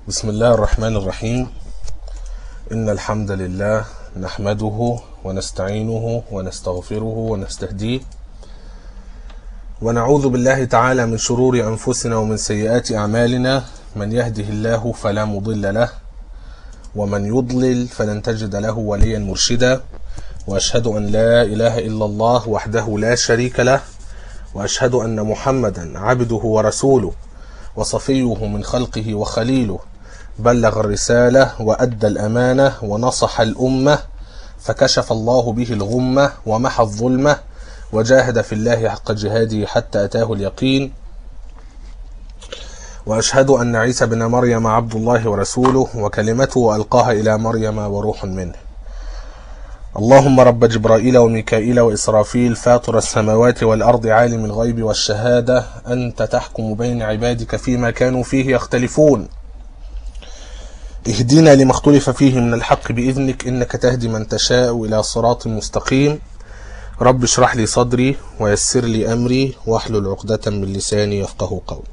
بسم الله الرحمن الرحيم إن الحمد لله نحمده ونستعينه ونستغفره ونستهديه ونعوذ بالله تعالى من شرور أنفسنا ومن سيئات أعمالنا من يهده الله فلا مضل له ومن يضلل فلن تجد له وليا مرشدا وأشهد أن لا إله إلا الله وحده لا شريك له وأشهد أن محمدا عبده ورسوله وصفيه من خلقه وخليله بلغ الرسالة وأدى الأمانة ونصح الأمة فكشف الله به الغمة ومحى الظلمة وجاهد في الله حق جهاده حتى أتاه اليقين وأشهد أن عيسى بن مريم عبد الله ورسوله وكلمته ألقاها إلى مريم وروح منه اللهم رب جبرائيل وميكائيل وإسرافيل فاطر السماوات والأرض عالم الغيب والشهادة أنت تحكم بين عبادك فيما كانوا فيه يختلفون اهدنا لما اختلف فيه من الحق بإذنك إنك تهدي من تشاء إلى صراط مستقيم رب اشرح لي صدري ويسر لي أمري واحلل عقدة من لساني يفقه قولي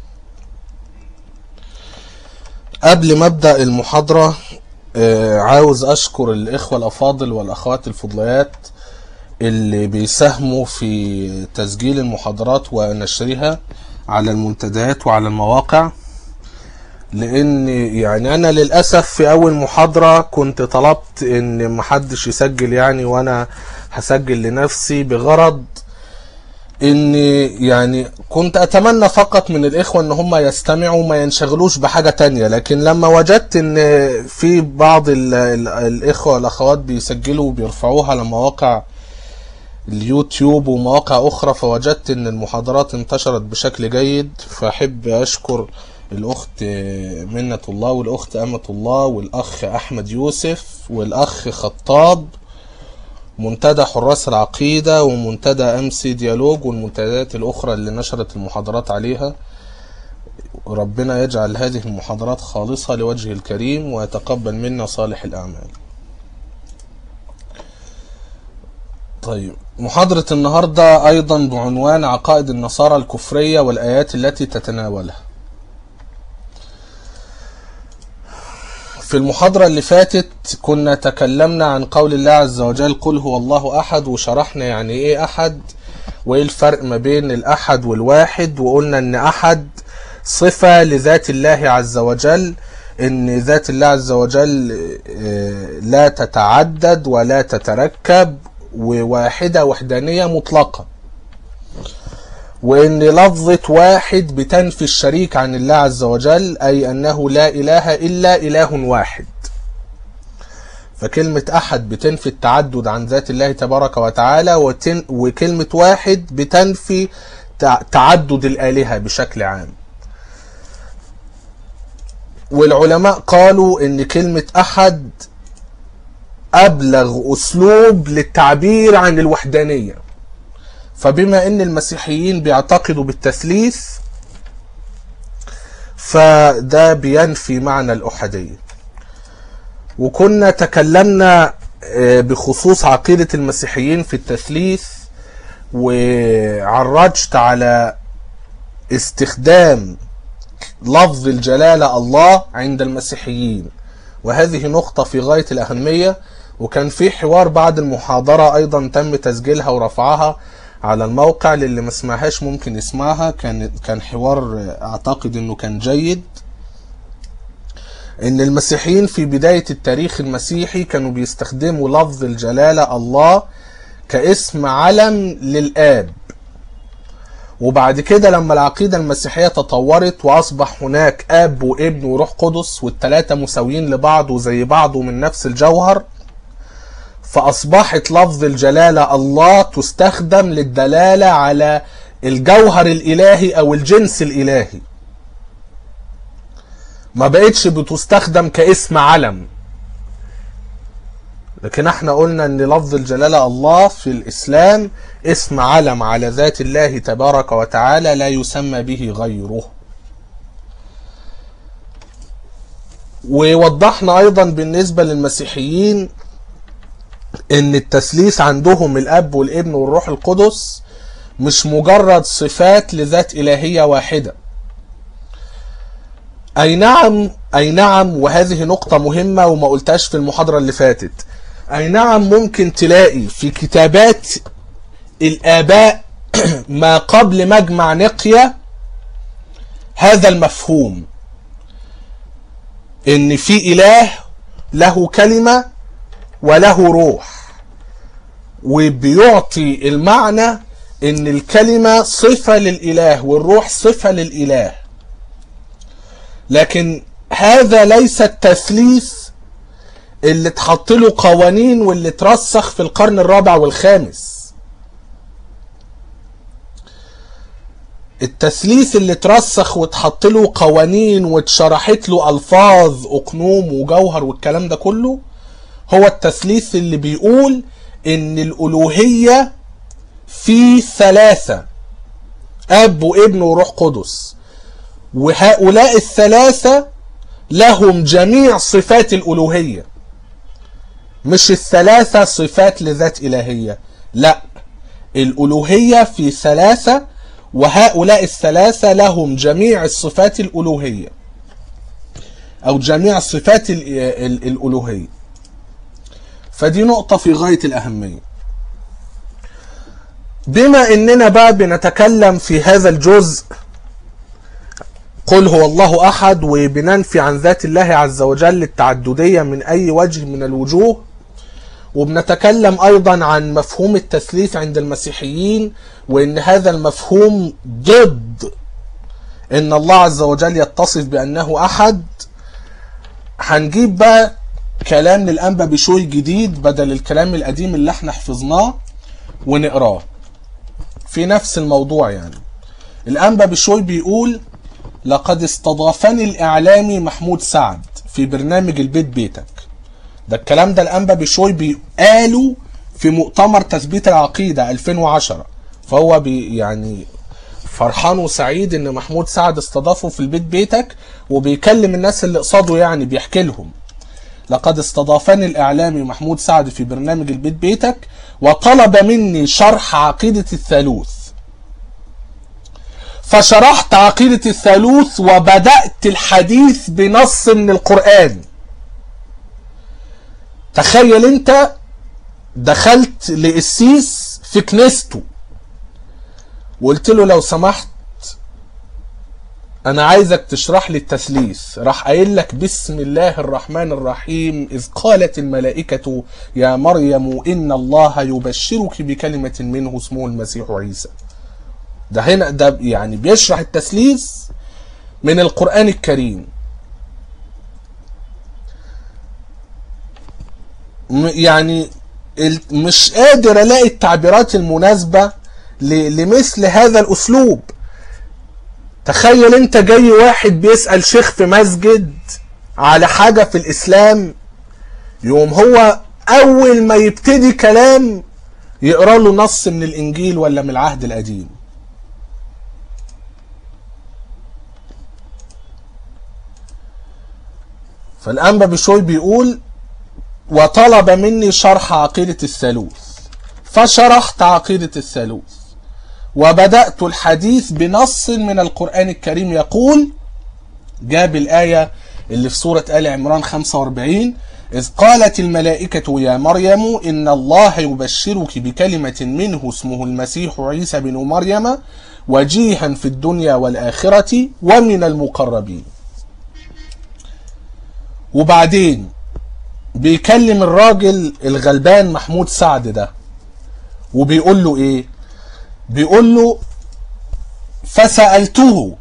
قبل ما أبدأ المحاضرة آه، عاوز أشكر الإخوة الأفاضل والأخوات الفضليات اللي بيساهموا في تسجيل المحاضرات ونشرها على المنتديات وعلى المواقع لان يعني انا للاسف في اول محاضره كنت طلبت ان محدش يسجل يعني وانا هسجل لنفسي بغرض ان يعني كنت اتمنى فقط من الاخوه ان هم يستمعوا ما ينشغلوش بحاجه تانية لكن لما وجدت ان في بعض ال ال الاخوه والاخوات بيسجلوا وبيرفعوها على مواقع اليوتيوب ومواقع اخرى فوجدت ان المحاضرات انتشرت بشكل جيد فاحب اشكر الاخت منة الله والاخت امة الله والاخ احمد يوسف والاخ خطاب منتدى حراس العقيدة ومنتدى امسي ديالوج والمنتديات الاخرى اللي نشرت المحاضرات عليها ربنا يجعل هذه المحاضرات خالصة لوجهه الكريم ويتقبل منا صالح الاعمال طيب محاضرة النهاردة ايضا بعنوان عقائد النصارى الكفرية والايات التي تتناولها في المحاضرة اللي فاتت كنا تكلمنا عن قول الله عز وجل قل هو الله أحد وشرحنا يعني إيه أحد وإيه الفرق ما بين الأحد والواحد وقلنا إن أحد صفة لذات الله عز وجل إن ذات الله عز وجل لا تتعدد ولا تتركب وواحدة وحدانية مطلقة وان لفظة واحد بتنفي الشريك عن الله عز وجل اي انه لا اله الا اله واحد فكلمة احد بتنفي التعدد عن ذات الله تبارك وتعالى وتن وكلمة واحد بتنفي تعدد الالهة بشكل عام والعلماء قالوا ان كلمة احد ابلغ اسلوب للتعبير عن الوحدانيه فبما ان المسيحيين بيعتقدوا بالتثليث فده بينفي معنى الأحدية وكنا تكلمنا بخصوص عقيدة المسيحيين في التثليث وعرجت على استخدام لفظ الجلالة الله عند المسيحيين وهذه نقطة في غاية الأهمية وكان في حوار بعد المحاضرة أيضا تم تسجيلها ورفعها على الموقع للي ما سمعهاش ممكن يسمعها كان كان حوار اعتقد انه كان جيد ان المسيحيين في بداية التاريخ المسيحي كانوا بيستخدموا لفظ الجلالة الله كاسم علم للآب وبعد كده لما العقيدة المسيحية تطورت وأصبح هناك آب وابن وروح قدس والتلاتة مساويين لبعض وزي بعض ومن نفس الجوهر فأصبحت لفظ الجلالة الله تستخدم للدلالة على الجوهر الإلهي أو الجنس الإلهي ما بقتش بتستخدم كاسم علم لكن احنا قلنا ان لفظ الجلالة الله في الإسلام اسم علم على ذات الله تبارك وتعالى لا يسمى به غيره ووضحنا أيضا بالنسبة للمسيحيين ان التثليث عندهم الاب والابن والروح القدس مش مجرد صفات لذات الهيه واحده اي نعم اي نعم وهذه نقطة مهمة وما قلتهاش في المحاضرة اللي فاتت اي نعم ممكن تلاقي في كتابات الاباء ما قبل مجمع نقية هذا المفهوم ان في اله له كلمة وله روح وبيعطي المعنى ان الكلمة صفة للاله والروح صفة للاله لكن هذا ليس التثليث اللي اتحط له قوانين واللي اترسخ في القرن الرابع والخامس التثليث اللي اترسخ واتحط له قوانين واتشرحت له الفاظ اقنوم وجوهر والكلام ده كله هو التثليث اللي بيقول ان الالوهيه في ثلاثه اب وابن وروح قدس وهؤلاء الثلاثه لهم جميع صفات الالوهيه مش الثلاثه صفات لذات الهيه لا الالوهيه في ثلاثه وهؤلاء الثلاثة لهم جميع الصفات الألوهية أو جميع صفات ال- ال- الألوهية فدي نقطة في غاية الأهمية بما إننا بقى بنتكلم في هذا الجزء قل هو الله أحد وبننفي عن ذات الله عز وجل التعددية من أي وجه من الوجوه وبنتكلم ايضا عن مفهوم التثليث عند المسيحيين وان هذا المفهوم ضد ان الله عز وجل يتصف بانه احد هنجيب بقى كلام للانبا بشوي جديد بدل الكلام القديم اللي احنا حفظناه ونقراه في نفس الموضوع يعني الانبا بشوي بيقول لقد استضافني الاعلامي محمود سعد في برنامج البيت بيتك ده الكلام ده الانبا بشوي بيقالوا في مؤتمر تثبيت العقيده 2010 فهو بي يعني فرحان وسعيد ان محمود سعد استضافه في البيت بيتك وبيكلم الناس اللي قصاده يعني بيحكي لهم لقد استضافني الاعلامي محمود سعد في برنامج البيت بيتك وطلب مني شرح عقيده الثالوث فشرحت عقيده الثالوث وبدات الحديث بنص من القران تخيل انت دخلت لقسيس في كنيسته وقلت له لو سمحت انا عايزك تشرح لي التثليث راح قايل لك بسم الله الرحمن الرحيم اذ قالت الملائكه يا مريم ان الله يبشرك بكلمه منه اسمه المسيح عيسى ده هنا ده يعني بيشرح التثليث من القران الكريم م- يعني ال- مش قادر الاقي التعبيرات المناسبة ل- لمثل هذا الاسلوب تخيل انت جاي واحد بيسأل شيخ في مسجد على حاجة في الاسلام يقوم هو اول ما يبتدي كلام يقرا له نص من الانجيل ولا من العهد القديم فالانبا بشوي بيقول وطلب مني شرح عقيدة الثالوث فشرحت عقيدة الثالوث وبدأت الحديث بنص من القرآن الكريم يقول جاب الآية اللي في سورة آل عمران 45 إذ قالت الملائكة يا مريم إن الله يبشرك بكلمة منه اسمه المسيح عيسى بن مريم وجيها في الدنيا والآخرة ومن المقربين وبعدين بيكلم الراجل الغلبان محمود سعد ده وبيقول له ايه بيقول له فسألته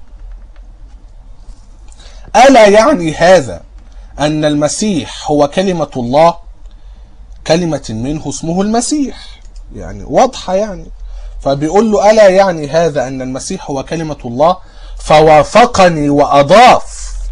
ألا يعني هذا أن المسيح هو كلمة الله كلمة منه اسمه المسيح يعني واضحة يعني فبيقول له ألا يعني هذا أن المسيح هو كلمة الله فوافقني وأضاف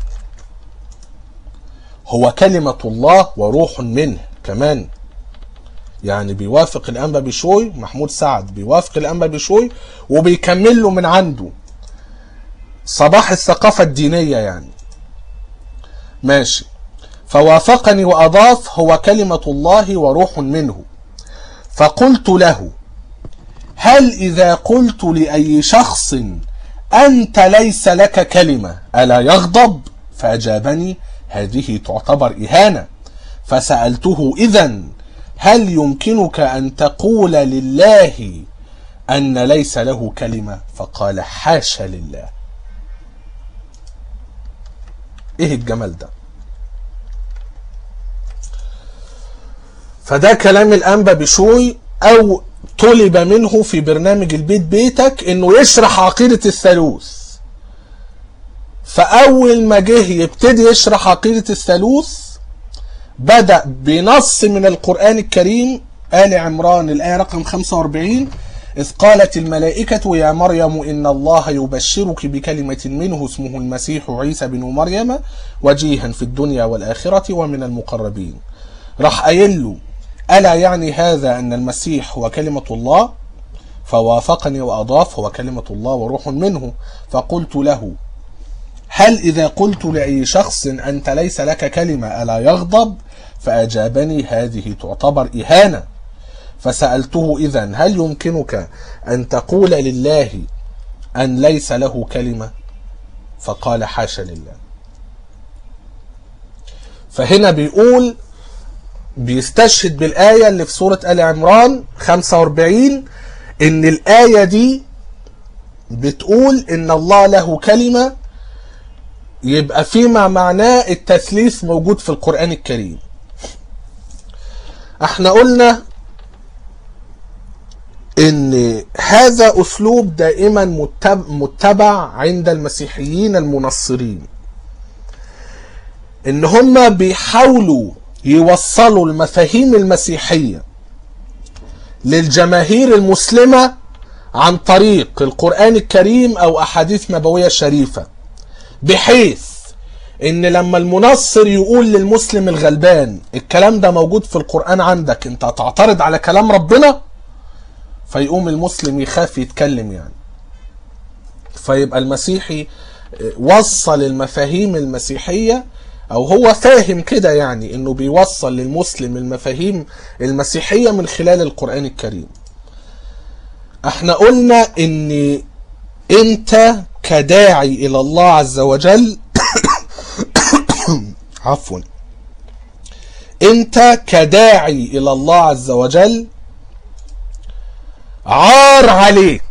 هو كلمة الله وروح منه كمان يعني بيوافق الأنبا بشوي محمود سعد بيوافق الأنبا بشوي وبيكمل له من عنده صباح الثقافة الدينية يعني ماشي فوافقني وأضاف هو كلمة الله وروح منه فقلت له هل إذا قلت لأي شخص أنت ليس لك كلمة ألا يغضب فأجابني هذه تعتبر إهانة فسألته إذا هل يمكنك أن تقول لله أن ليس له كلمة فقال حاشا لله إيه الجمال ده فده كلام الأنبا بشوي أو طلب منه في برنامج البيت بيتك إنه يشرح عقيدة الثالوث فأول ما جه يبتدي يشرح عقيدة الثالوث بدأ بنص من القرآن الكريم آل عمران الآية رقم 45 إذ قالت الملائكة يا مريم إن الله يبشرك بكلمة منه اسمه المسيح عيسى بن مريم وجيها في الدنيا والآخرة ومن المقربين راح قايل له ألا يعني هذا أن المسيح هو كلمة الله فوافقني وأضاف هو كلمة الله وروح منه فقلت له هل إذا قلت لأي شخص أنت ليس لك كلمة ألا يغضب فأجابني هذه تعتبر إهانة فسألته إذا هل يمكنك أن تقول لله أن ليس له كلمة فقال حاشا لله فهنا بيقول بيستشهد بالآية اللي في سورة آل عمران 45 إن الآية دي بتقول إن الله له كلمة يبقى فيما معناه التثليث موجود في القرآن الكريم احنا قلنا ان هذا اسلوب دائما متبع عند المسيحيين المنصرين ان هم بيحاولوا يوصلوا المفاهيم المسيحية للجماهير المسلمة عن طريق القرآن الكريم او احاديث نبوية شريفة بحيث ان لما المنصر يقول للمسلم الغلبان الكلام ده موجود في القرآن عندك انت هتعترض على كلام ربنا فيقوم المسلم يخاف يتكلم يعني فيبقى المسيحي وصل المفاهيم المسيحية او هو فاهم كده يعني انه بيوصل للمسلم المفاهيم المسيحية من خلال القرآن الكريم احنا قلنا ان انت كداعي الى الله عز وجل عفوا انت كداعي الى الله عز وجل عار عليك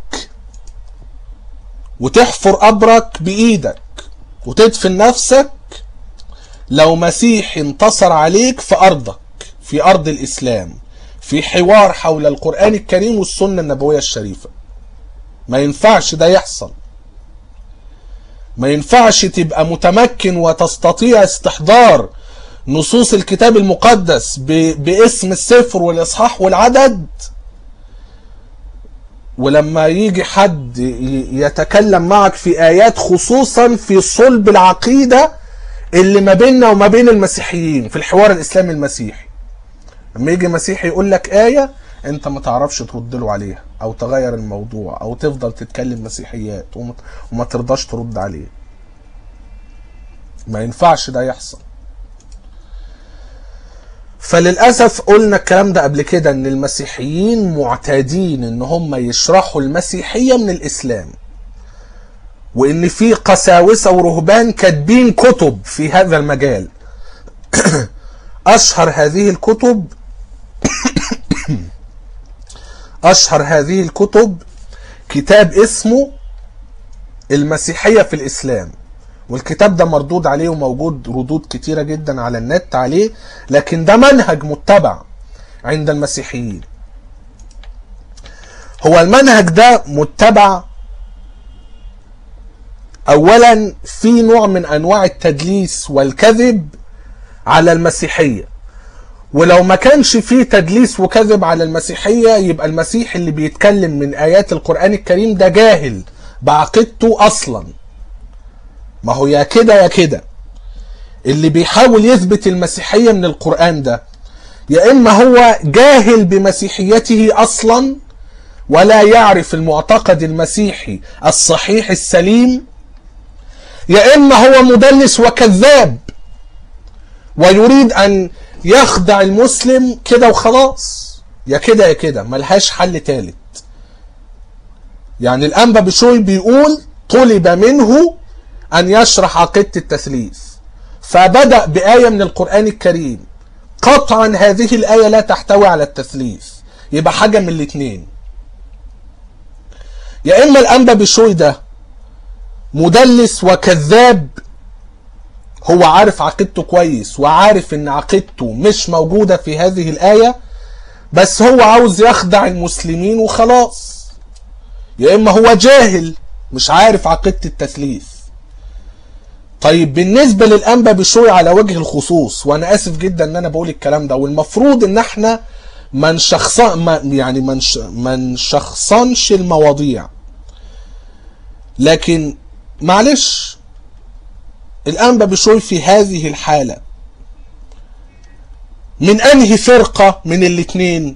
وتحفر قبرك بايدك وتدفن نفسك لو مسيح انتصر عليك في ارضك في ارض الاسلام في حوار حول القران الكريم والسنه النبويه الشريفه ما ينفعش ده يحصل ما ينفعش تبقى متمكن وتستطيع استحضار نصوص الكتاب المقدس باسم السفر والاصحاح والعدد ولما يجي حد يتكلم معك في ايات خصوصا في صلب العقيده اللي ما بيننا وما بين المسيحيين في الحوار الاسلامي المسيحي لما يجي مسيحي يقول لك ايه انت ما تعرفش ترد له عليها او تغير الموضوع او تفضل تتكلم مسيحيات وما ترضاش ترد عليه ما ينفعش ده يحصل فللأسف قلنا الكلام ده قبل كده ان المسيحيين معتادين ان هم يشرحوا المسيحية من الاسلام وان في قساوسة ورهبان كاتبين كتب في هذا المجال اشهر هذه الكتب اشهر هذه الكتب كتاب اسمه المسيحية في الاسلام والكتاب ده مردود عليه وموجود ردود كتيرة جدا على النت عليه لكن ده منهج متبع عند المسيحيين هو المنهج ده متبع اولا في نوع من انواع التدليس والكذب على المسيحية ولو ما كانش فيه تدليس وكذب على المسيحية يبقى المسيح اللي بيتكلم من ايات القرآن الكريم ده جاهل بعقيدته اصلا ما هو يا كده يا كده اللي بيحاول يثبت المسيحية من القرآن ده يا إما هو جاهل بمسيحيته أصلا ولا يعرف المعتقد المسيحي الصحيح السليم يا إما هو مدلس وكذاب ويريد أن يخدع المسلم كده وخلاص يا كده يا كده ملهاش حل تالت يعني الأنبا بشوي بيقول طلب منه أن يشرح عقيدة التثليث فبدأ بآية من القرآن الكريم قطعا هذه الآية لا تحتوي على التثليث يبقى حاجة من الاتنين يا إما الأنبا بشوي ده مدلس وكذاب هو عارف عقيدته كويس وعارف ان عقيدته مش موجودة في هذه الآية بس هو عاوز يخدع المسلمين وخلاص يا اما هو جاهل مش عارف عقيدة التثليث طيب بالنسبة للأنبا بشوي على وجه الخصوص وانا اسف جدا ان انا بقول الكلام ده والمفروض ان احنا ما نشخص ما يعني ما نش- ما نشخصنش المواضيع لكن معلش الأنبا بشوي في هذه الحالة من أنهي فرقة من الاتنين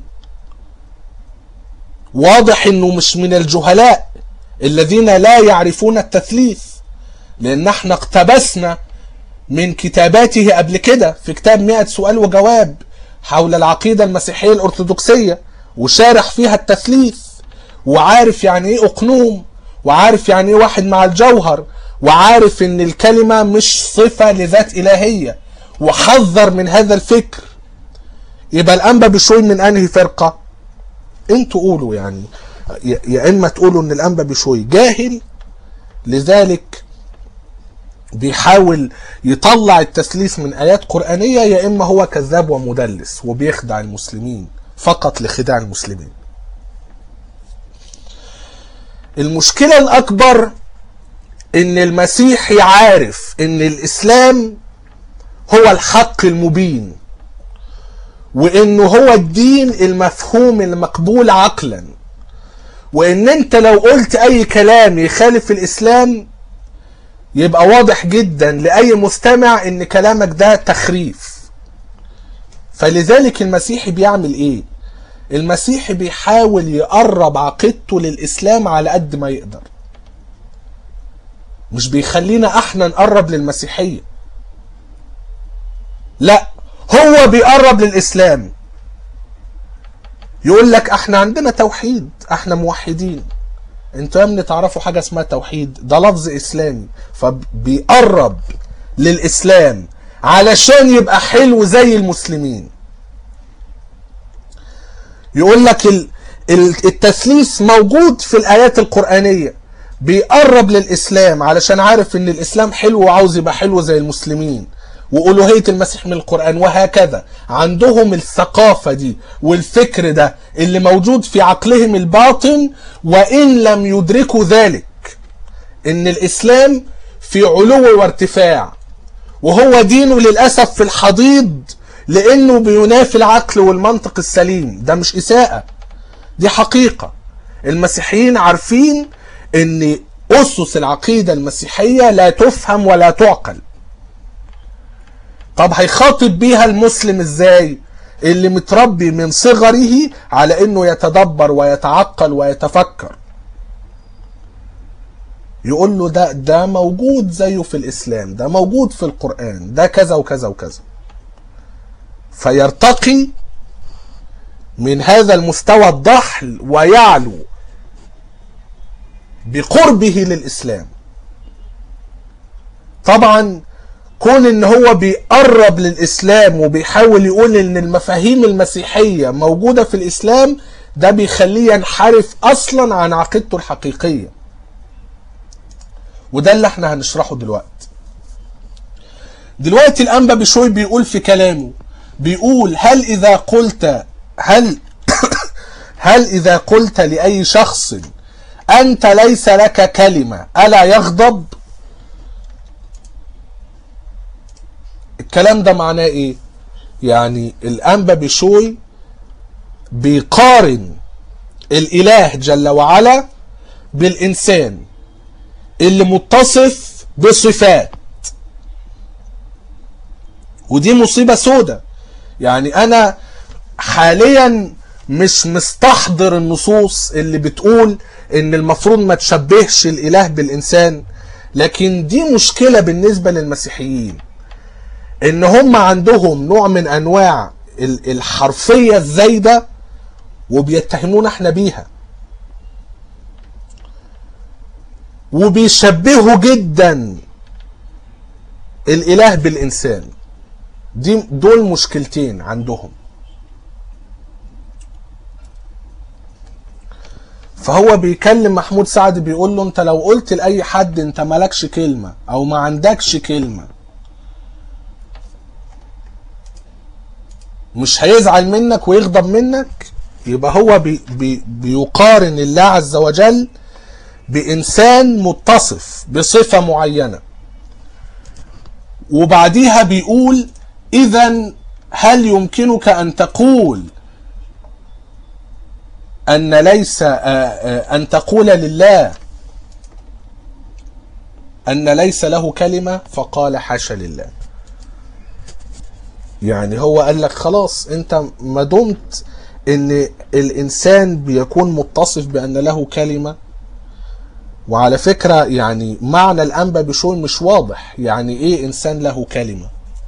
واضح انه مش من الجهلاء الذين لا يعرفون التثليث لان احنا اقتبسنا من كتاباته قبل كده في كتاب 100 سؤال وجواب حول العقيدة المسيحية الأرثوذكسية وشارح فيها التثليث وعارف يعني ايه أقنوم وعارف يعني ايه واحد مع الجوهر وعارف ان الكلمة مش صفة لذات إلهية وحذر من هذا الفكر يبقى الأنبا بشوي من أنهي فرقة انتوا قولوا يعني يا يا اما تقولوا ان الانبا بشوي جاهل لذلك بيحاول يطلع التثليث من ايات قرانيه يا اما هو كذاب ومدلس وبيخدع المسلمين فقط لخداع المسلمين المشكله الاكبر ان المسيحي عارف ان الاسلام هو الحق المبين وانه هو الدين المفهوم المقبول عقلا وان انت لو قلت اي كلام يخالف الاسلام يبقى واضح جدا لاي مستمع ان كلامك ده تخريف فلذلك المسيحي بيعمل ايه المسيحي بيحاول يقرب عقيدته للاسلام على قد ما يقدر مش بيخلينا احنا نقرب للمسيحيه لا هو بيقرب للاسلام يقول لك احنا عندنا توحيد احنا موحدين انتوا يا ابني تعرفوا حاجه اسمها توحيد ده لفظ اسلامي فبيقرب للاسلام علشان يبقى حلو زي المسلمين يقول لك ال- ال- التثليث موجود في الايات القرانيه بيقرب للاسلام علشان عارف ان الاسلام حلو وعاوز يبقى حلو زي المسلمين والوهيه المسيح من القران وهكذا عندهم الثقافه دي والفكر ده اللي موجود في عقلهم الباطن وان لم يدركوا ذلك ان الاسلام في علو وارتفاع وهو دينه للاسف في الحضيض لانه بينافي العقل والمنطق السليم ده مش اساءه دي حقيقه المسيحيين عارفين ان اسس العقيده المسيحيه لا تفهم ولا تعقل طب هيخاطب بيها المسلم ازاي اللي متربي من صغره على انه يتدبر ويتعقل ويتفكر يقول له ده ده موجود زيه في الاسلام ده موجود في القران ده كذا وكذا وكذا فيرتقي من هذا المستوى الضحل ويعلو بقربه للاسلام طبعا كون ان هو بيقرب للاسلام وبيحاول يقول ان المفاهيم المسيحيه موجوده في الاسلام ده بيخليه ينحرف اصلا عن عقيدته الحقيقيه وده اللي احنا هنشرحه دلوقتي دلوقتي الانبا بشوي بيقول في كلامه بيقول هل اذا قلت هل هل اذا قلت لاي شخص انت ليس لك كلمه الا يغضب الكلام ده معناه ايه يعني الانبا بشوي بيقارن الاله جل وعلا بالانسان اللي متصف بصفات ودي مصيبة سودة يعني انا حاليا مش مستحضر النصوص اللي بتقول ان المفروض ما تشبهش الاله بالانسان لكن دي مشكلة بالنسبة للمسيحيين ان هم عندهم نوع من انواع ال- الحرفية الزايدة وبيتهمونا احنا بيها وبيشبهوا جدا الاله بالانسان دي دول مشكلتين عندهم فهو بيكلم محمود سعد بيقول له انت لو قلت لاي حد انت مالكش كلمه او ما عندكش كلمه مش هيزعل منك ويغضب منك يبقى هو بي بي بيقارن الله عز وجل بإنسان متصف بصفة معينة وبعديها بيقول إذا هل يمكنك أن تقول أن ليس أن تقول لله أن ليس له كلمة فقال حاشا لله يعني هو قال لك خلاص انت ما دمت ان الانسان بيكون متصف بان له كلمه وعلى فكره يعني معنى الانبا بشوي مش واضح يعني ايه انسان له كلمه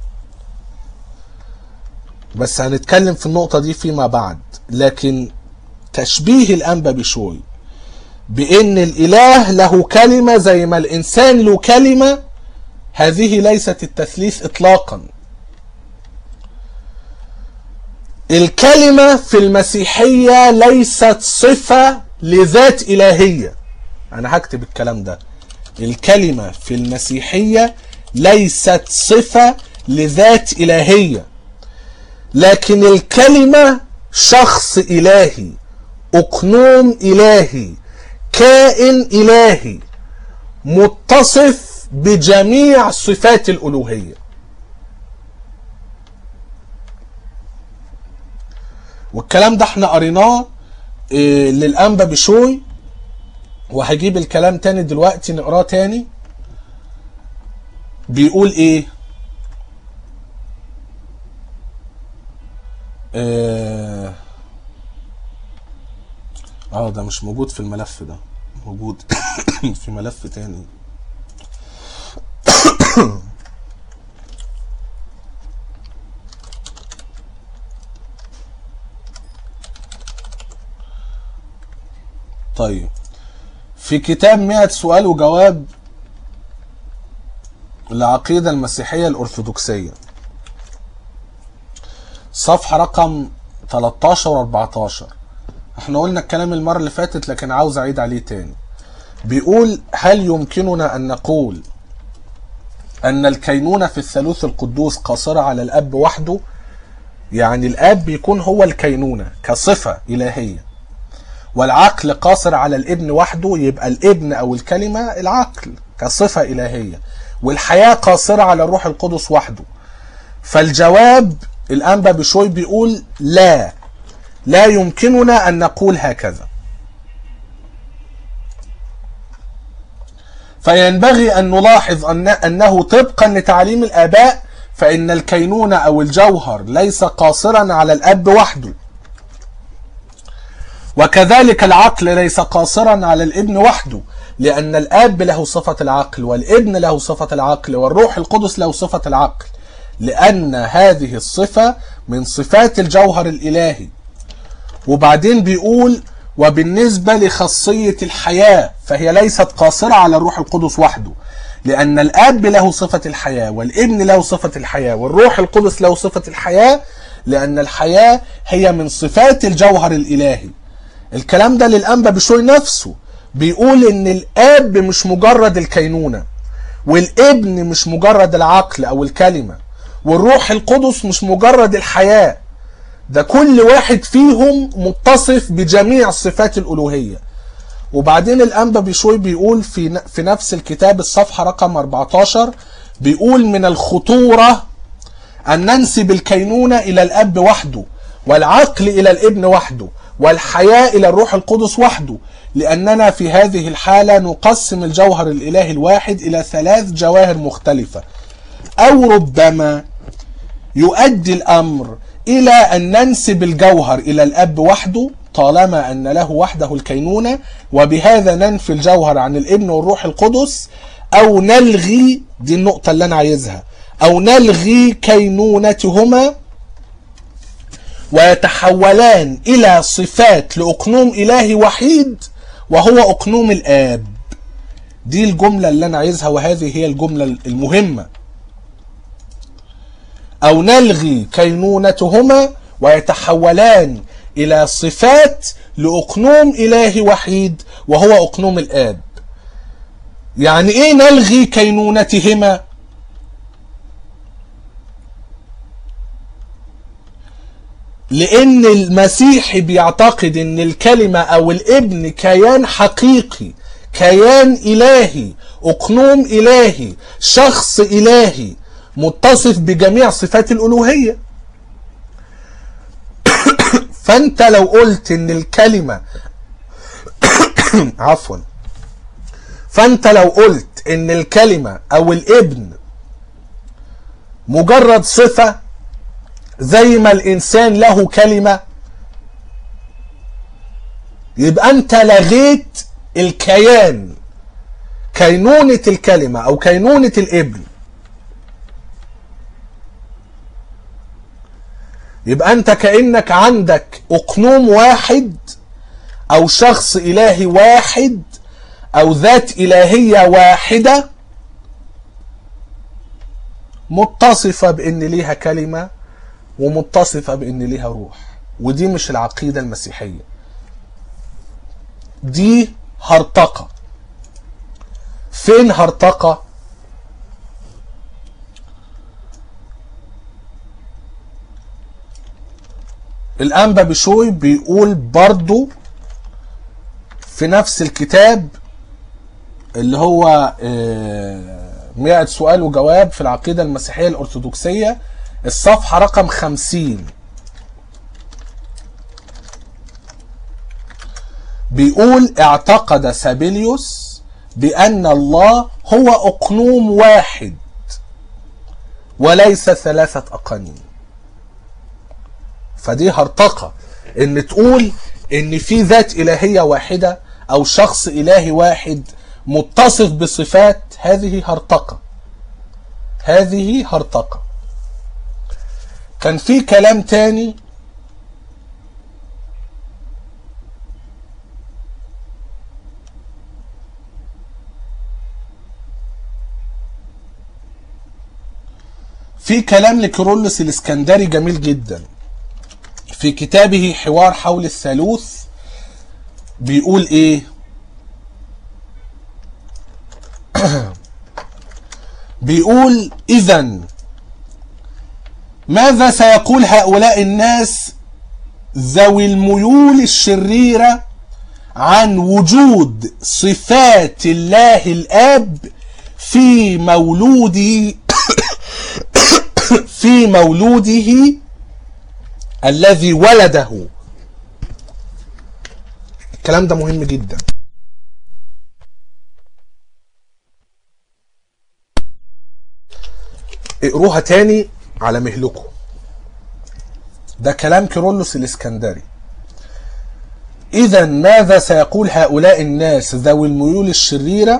بس هنتكلم في النقطه دي فيما بعد لكن تشبيه الانبا بشوي بان الاله له كلمه زي ما الانسان له كلمه هذه ليست التثليث اطلاقا الكلمة في المسيحية ليست صفة لذات إلهية أنا هكتب الكلام ده الكلمة في المسيحية ليست صفة لذات إلهية لكن الكلمة شخص إلهي أقنوم إلهي كائن إلهي متصف بجميع صفات الألوهية والكلام ده احنا قريناه إيه للانبا بشوي وهجيب الكلام تاني دلوقتي نقراه تاني بيقول ايه اه اه ده مش موجود في الملف ده موجود في ملف تاني طيب في كتاب 100 سؤال وجواب العقيدة المسيحية الأرثوذكسية صفحة رقم 13 و 14 احنا قلنا الكلام المرة اللي فاتت لكن عاوز أعيد عليه تاني بيقول هل يمكننا أن نقول أن الكينونة في الثالوث القدوس قاصرة على الأب وحده يعني الأب بيكون هو الكينونة كصفة إلهية والعقل قاصر على الابن وحده يبقى الابن او الكلمه العقل كصفه الهيه والحياه قاصره على الروح القدس وحده فالجواب الانبا بشوي بيقول لا لا يمكننا ان نقول هكذا فينبغي ان نلاحظ أن انه طبقا لتعليم الاباء فان الكينونه او الجوهر ليس قاصرا على الاب وحده وكذلك العقل ليس قاصرا على الابن وحده لأن الآب له صفة العقل والابن له صفة العقل والروح القدس له صفة العقل لأن هذه الصفة من صفات الجوهر الإلهي وبعدين بيقول وبالنسبة لخاصية الحياة فهي ليست قاصرة على الروح القدس وحده لأن الآب له صفة الحياة والابن له صفة الحياة والروح القدس له صفة الحياة لأن الحياة هي من صفات الجوهر الإلهي الكلام ده للأنبا بشوي نفسه بيقول ان الاب مش مجرد الكينونة والابن مش مجرد العقل او الكلمة والروح القدس مش مجرد الحياة ده كل واحد فيهم متصف بجميع صفات الالوهية وبعدين الانبا بشوي بيقول في في نفس الكتاب الصفحة رقم 14 بيقول من الخطورة ان ننسب الكينونة الى الاب وحده والعقل الى الابن وحده والحياة إلى الروح القدس وحده لأننا في هذه الحالة نقسم الجوهر الإلهي الواحد إلى ثلاث جواهر مختلفة أو ربما يؤدي الأمر إلى أن ننسب الجوهر إلى الأب وحده طالما أن له وحده الكينونة وبهذا ننفي الجوهر عن الابن والروح القدس أو نلغي دي النقطة اللي أنا عايزها أو نلغي كينونتهما ويتحولان إلى صفات لأقنوم إلهي وحيد وهو أقنوم الآب دي الجملة اللي أنا عايزها وهذه هي الجملة المهمة أو نلغي كينونتهما ويتحولان إلى صفات لأقنوم إلهي وحيد وهو أقنوم الآب يعني إيه نلغي كينونتهما لأن المسيحي بيعتقد أن الكلمة أو الابن كيان حقيقي كيان إلهي أقنوم إلهي شخص إلهي متصف بجميع صفات الألوهية فأنت لو قلت أن الكلمة عفوا فأنت لو قلت أن الكلمة أو الابن مجرد صفة زي ما الإنسان له كلمة يبقى أنت لغيت الكيان كينونة الكلمة أو كينونة الابن يبقى أنت كأنك عندك أقنوم واحد أو شخص إلهي واحد أو ذات إلهية واحدة متصفة بأن ليها كلمة ومتصفة بأن ليها روح ودي مش العقيدة المسيحية دي هرطقة فين هرطقة الأنبا بشوي بيقول برضو في نفس الكتاب اللي هو مئة سؤال وجواب في العقيدة المسيحية الأرثوذكسية الصفحة رقم خمسين بيقول اعتقد سابيليوس بأن الله هو أقنوم واحد وليس ثلاثة أقانيم فدي هرطقة ان تقول ان في ذات إلهية واحدة أو شخص إلهي واحد متصف بصفات هذه هرطقة هذه هرطقة كان في كلام تاني في كلام لكيرلس الاسكندري جميل جدا في كتابه حوار حول الثالوث بيقول ايه بيقول اذا ماذا سيقول هؤلاء الناس ذوي الميول الشريرة عن وجود صفات الله الآب في مولوده في مولوده الذي ولده الكلام ده مهم جدا اقروها تاني على مهلكم ده كلام كيرلس الاسكندري اذا ماذا سيقول هؤلاء الناس ذوي الميول الشريره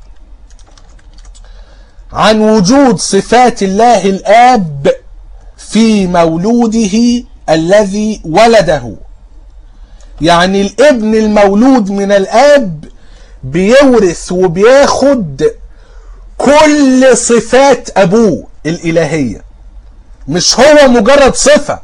عن وجود صفات الله الاب في مولوده الذي ولده يعني الابن المولود من الاب بيورث وبياخد كل صفات ابوه الالهيه مش هو مجرد صفه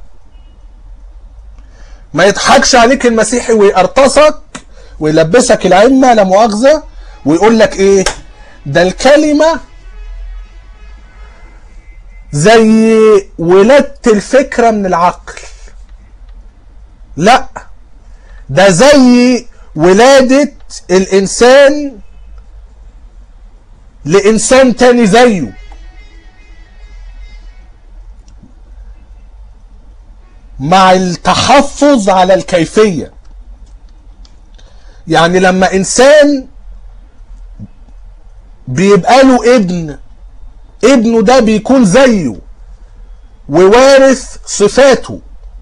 ما يضحكش عليك المسيحي ويقرطسك ويلبسك العمه لا مؤاخذه ويقول لك ايه ده الكلمه زي ولادة الفكرة من العقل لا ده زي ولادة الإنسان لإنسان تاني زيه مع التحفظ على الكيفية يعني لما إنسان بيبقى له ابن ابنه ده بيكون زيه ووارث صفاته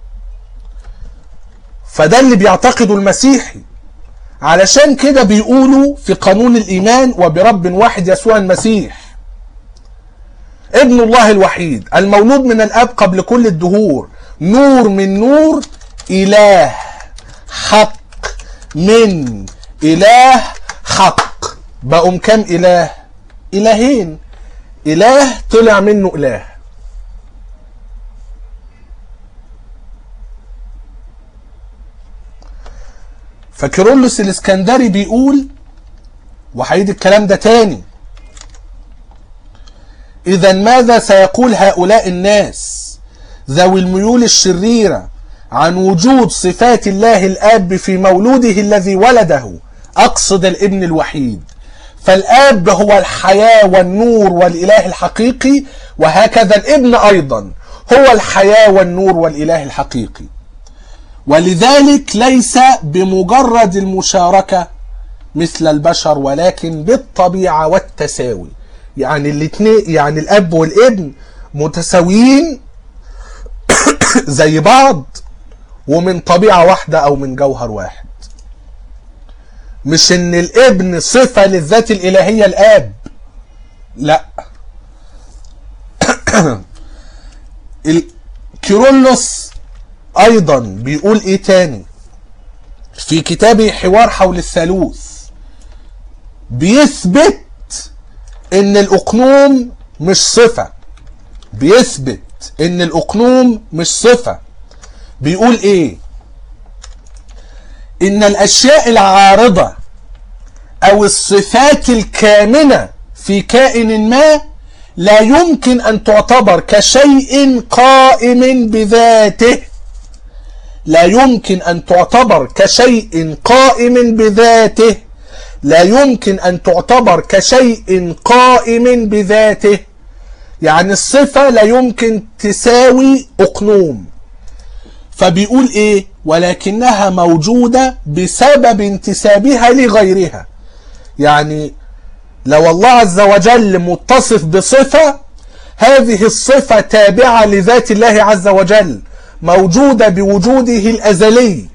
فده اللي بيعتقده المسيحي علشان كده بيقولوا في قانون الإيمان وبرب واحد يسوع المسيح ابن الله الوحيد المولود من الأب قبل كل الدهور نور من نور إله حق من إله حق بقوا كام إله إلهين إله طلع منه إله فكيرلس الاسكندري بيقول وهيدي الكلام ده تاني اذا ماذا سيقول هؤلاء الناس ذوي الميول الشريرة عن وجود صفات الله الاب في مولوده الذي ولده اقصد الابن الوحيد فالاب هو الحياة والنور والاله الحقيقي وهكذا الابن ايضا هو الحياة والنور والاله الحقيقي ولذلك ليس بمجرد المشاركة مثل البشر ولكن بالطبيعة والتساوي يعني الاثنين يعني الاب والابن متساويين زي بعض ومن طبيعة واحدة او من جوهر واحد مش ان الابن صفة للذات الالهية الاب لا كيرلس ايضا بيقول ايه تاني في كتابه حوار حول الثالوث بيثبت ان الاقنوم مش صفة بيثبت ان الاقنوم مش صفة بيقول ايه ان الاشياء العارضة او الصفات الكامنة في كائن ما لا يمكن ان تعتبر كشيء قائم بذاته لا يمكن ان تعتبر كشيء قائم بذاته لا يمكن ان تعتبر كشيء قائم بذاته يعني الصفة لا يمكن تساوي اقنوم فبيقول ايه ولكنها موجودة بسبب انتسابها لغيرها يعني لو الله عز وجل متصف بصفة هذه الصفة تابعة لذات الله عز وجل موجودة بوجوده الأزلي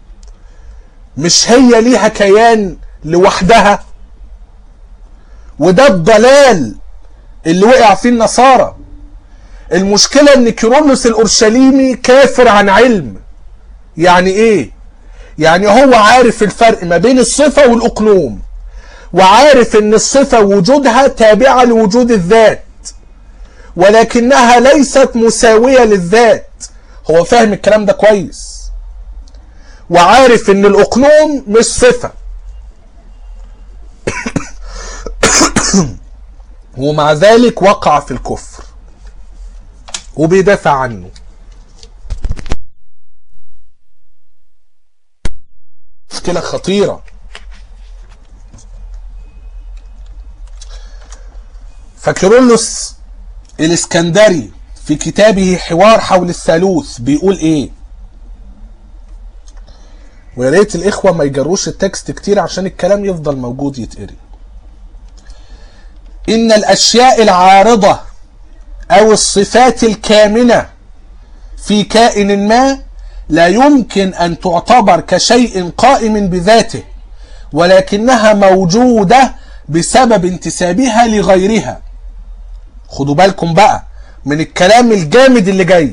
مش هي ليها كيان لوحدها وده الضلال اللي وقع فيه النصارى المشكلة ان كيرلس الأورشليمي كافر عن علم يعني ايه يعني هو عارف الفرق ما بين الصفة والأقنوم وعارف ان الصفة وجودها تابعة لوجود الذات ولكنها ليست مساوية للذات هو فاهم الكلام ده كويس وعارف ان الاقنوم مش صفة ومع ذلك وقع في الكفر وبيدافع عنه مشكلة خطيرة فكيرلس الاسكندري في كتابه حوار حول الثالوث بيقول ايه ويا ريت الاخوه ما يجروش التكست كتير عشان الكلام يفضل موجود يتقري ان الاشياء العارضه او الصفات الكامنه في كائن ما لا يمكن ان تعتبر كشيء قائم بذاته ولكنها موجوده بسبب انتسابها لغيرها خدوا بالكم بقى من الكلام الجامد اللي جاي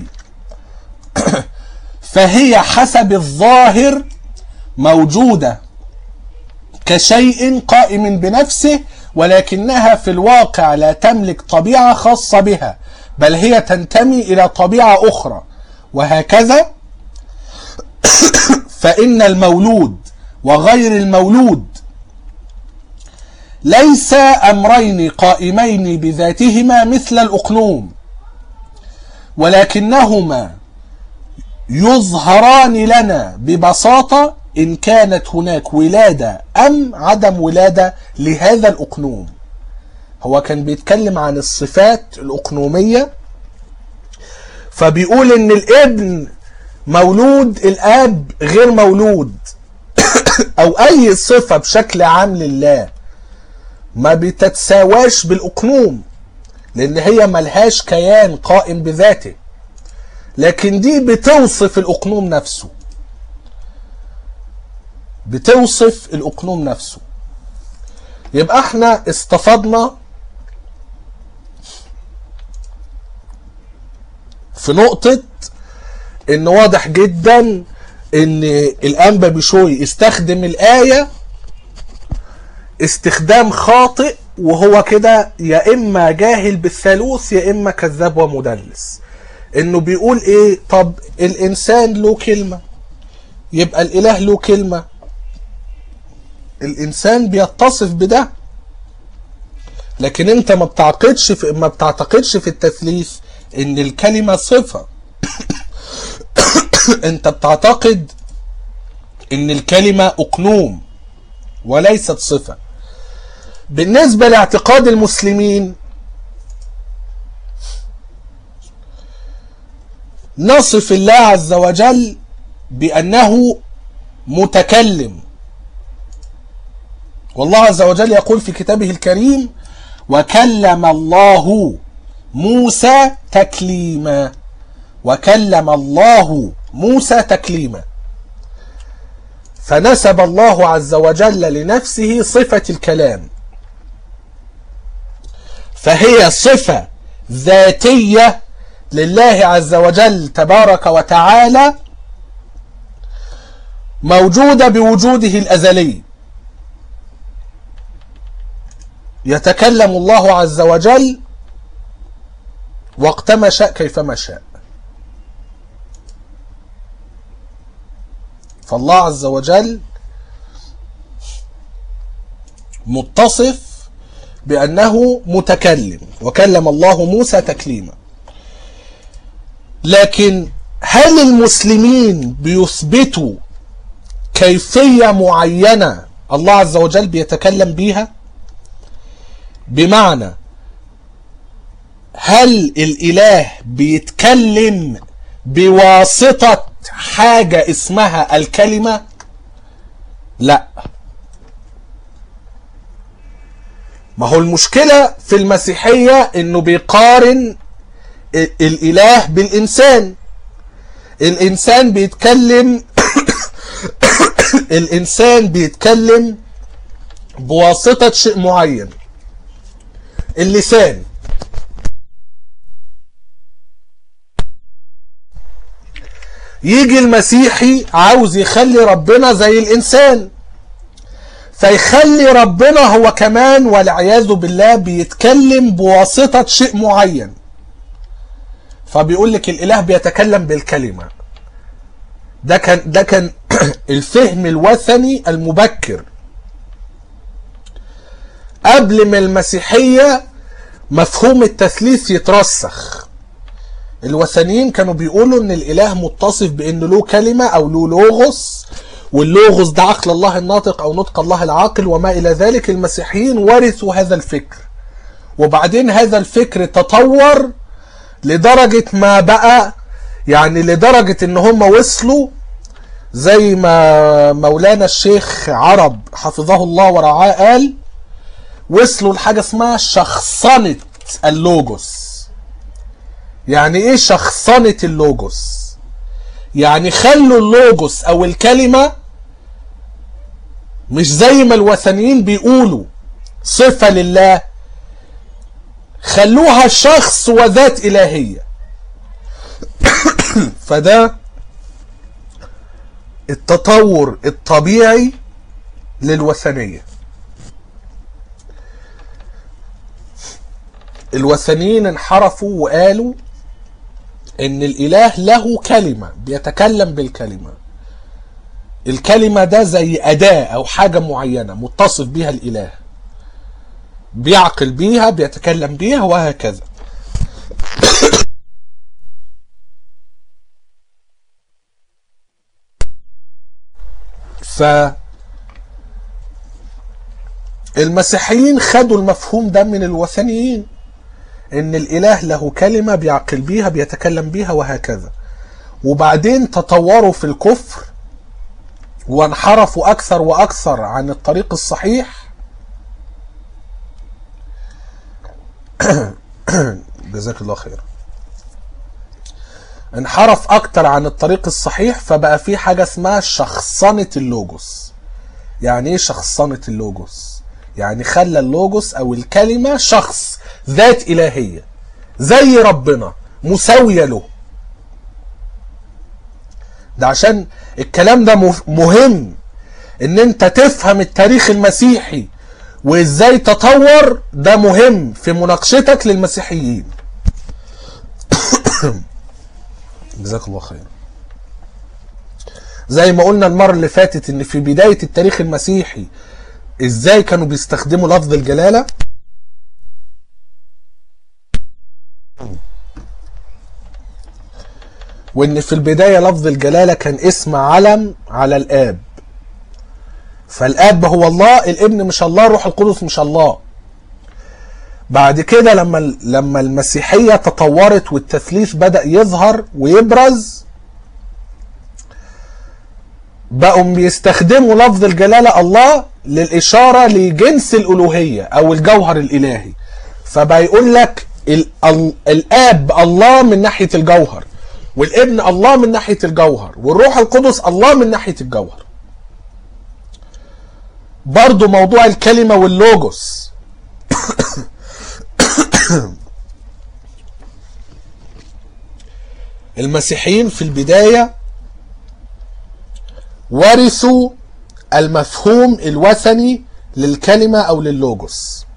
فهي حسب الظاهر موجودة كشيء قائم بنفسه ولكنها في الواقع لا تملك طبيعة خاصة بها بل هي تنتمي إلى طبيعة أخرى وهكذا فإن المولود وغير المولود ليس أمرين قائمين بذاتهما مثل الأقنوم ولكنهما يظهران لنا ببساطة إن كانت هناك ولادة أم عدم ولادة لهذا الأقنوم هو كان بيتكلم عن الصفات الأقنومية فبيقول إن الابن مولود الآب غير مولود أو أي صفة بشكل عام لله ما بتتساواش بالأقنوم لأن هي ملهاش كيان قائم بذاته لكن دي بتوصف الأقنوم نفسه بتوصف الأقنوم نفسه يبقى احنا استفدنا في نقطة ان واضح جدا ان الانبا بشوي استخدم الآية استخدام خاطئ وهو كده يا اما جاهل بالثالوث يا اما كذاب ومدلس انه بيقول ايه طب الانسان له كلمة يبقى الاله له كلمة الانسان بيتصف بده لكن انت ما بتعتقدش في ما بتعتقدش في التثليث ان الكلمه صفه انت بتعتقد ان الكلمه اقنوم وليست صفه بالنسبه لاعتقاد المسلمين نصف الله عز وجل بانه متكلم والله عز وجل يقول في كتابه الكريم وكلم الله موسى تكليما وكلم الله موسى تكليما فنسب الله عز وجل لنفسه صفة الكلام فهي صفة ذاتية لله عز وجل تبارك وتعالى موجودة بوجوده الأزلي يتكلم الله عز وجل وقتما شاء كيفما شاء فالله عز وجل متصف بأنه متكلم وكلم الله موسى تكليما لكن هل المسلمين بيثبتوا كيفية معينة الله عز وجل بيتكلم بيها بمعنى هل الإله بيتكلم بواسطة حاجة اسمها الكلمة لا ما هو المشكلة في المسيحية انه بيقارن الاله بالانسان الانسان بيتكلم الانسان بيتكلم بواسطة شيء معين اللسان يجي المسيحي عاوز يخلي ربنا زي الانسان فيخلي ربنا هو كمان والعياذ بالله بيتكلم بواسطة شيء معين فبيقول لك الاله بيتكلم بالكلمة ده كان ده كان الفهم الوثني المبكر قبل ما المسيحية مفهوم التثليث يترسخ الوثنيين كانوا بيقولوا ان الاله متصف بانه له كلمة او له لوغوس واللوغوس ده عقل الله الناطق او نطق الله العاقل وما الى ذلك المسيحيين ورثوا هذا الفكر وبعدين هذا الفكر تطور لدرجة ما بقى يعني لدرجة ان هم وصلوا زي ما مولانا الشيخ عرب حفظه الله ورعاه قال وصلوا لحاجة اسمها شخصنة اللوجوس يعني ايه شخصنة اللوجوس يعني خلوا اللوجوس او الكلمة مش زي ما الوثنيين بيقولوا صفة لله خلوها شخص وذات إلهية فده التطور الطبيعي للوثنية الوثنيين انحرفوا وقالوا ان الاله له كلمة بيتكلم بالكلمة الكلمة ده زي اداة او حاجة معينة متصف بها الاله بيعقل بيها بيتكلم بيها وهكذا ف المسيحيين خدوا المفهوم ده من الوثنيين ان الاله له كلمة بيعقل بيها بيتكلم بيها وهكذا وبعدين تطوروا في الكفر وانحرفوا اكثر واكثر عن الطريق الصحيح جزاك الله خير انحرف اكتر عن الطريق الصحيح فبقى في حاجة اسمها شخصنة اللوجوس يعني ايه شخصنة اللوجوس يعني خلى اللوجوس او الكلمة شخص ذات الهية زي ربنا مساوية له ده عشان الكلام ده مهم ان انت تفهم التاريخ المسيحي وازاي تطور ده مهم في مناقشتك للمسيحيين جزاك الله خير زي ما قلنا المرة اللي فاتت ان في بداية التاريخ المسيحي ازاي كانوا بيستخدموا لفظ الجلالة وان في البداية لفظ الجلالة كان اسم علم على الاب فالاب هو الله الابن مش الله روح القدس مش الله بعد كده لما لما المسيحيه تطورت والتثليث بدا يظهر ويبرز بقوا بيستخدموا لفظ الجلاله الله للاشاره لجنس الالوهيه او الجوهر الالهي فبقى يقول لك ال- ال- الاب الله من ناحيه الجوهر والابن الله من ناحيه الجوهر والروح القدس الله من ناحيه الجوهر برضو موضوع الكلمه واللوجوس المسيحيين في البداية ورثوا المفهوم الوثني للكلمة أو للوجوس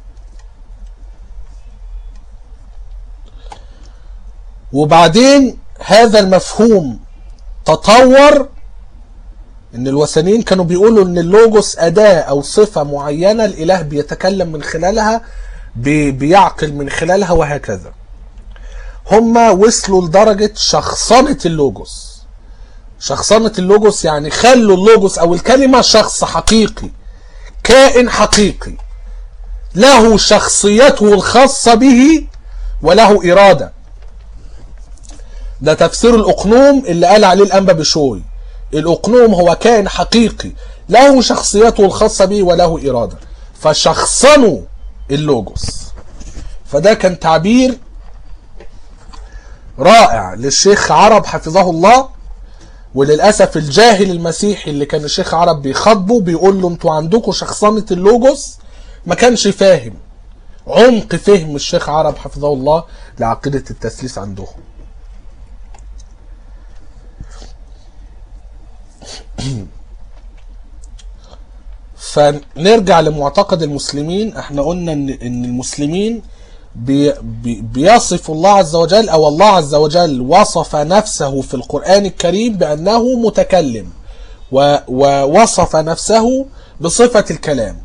وبعدين هذا المفهوم تطور ان الوثنيين كانوا بيقولوا ان اللوجوس اداة او صفة معينة الاله بيتكلم من خلالها بي- بيعقل من خلالها وهكذا هما وصلوا لدرجة شخصنة اللوجوس شخصنة اللوجوس يعني خلوا اللوجوس او الكلمة شخص حقيقي كائن حقيقي له شخصيته الخاصة به وله إرادة ده تفسير الأقنوم اللي قال عليه الأنبا بشوي الأقنوم هو كائن حقيقي له شخصيته الخاصة به وله إرادة فشخصنوا اللوجوس فده كان تعبير رائع للشيخ عرب حفظه الله وللاسف الجاهل المسيحي اللي كان الشيخ عرب بيخاطبه بيقول له انتوا عندكم شخصنه اللوجوس ما كانش فاهم عمق فهم الشيخ عرب حفظه الله لعقيده التثليث عندهم فنرجع لمعتقد المسلمين احنا قلنا ان ان المسلمين بي بي بيصف الله عز وجل او الله عز وجل وصف نفسه في القرآن الكريم بأنه متكلم و ووصف نفسه بصفة الكلام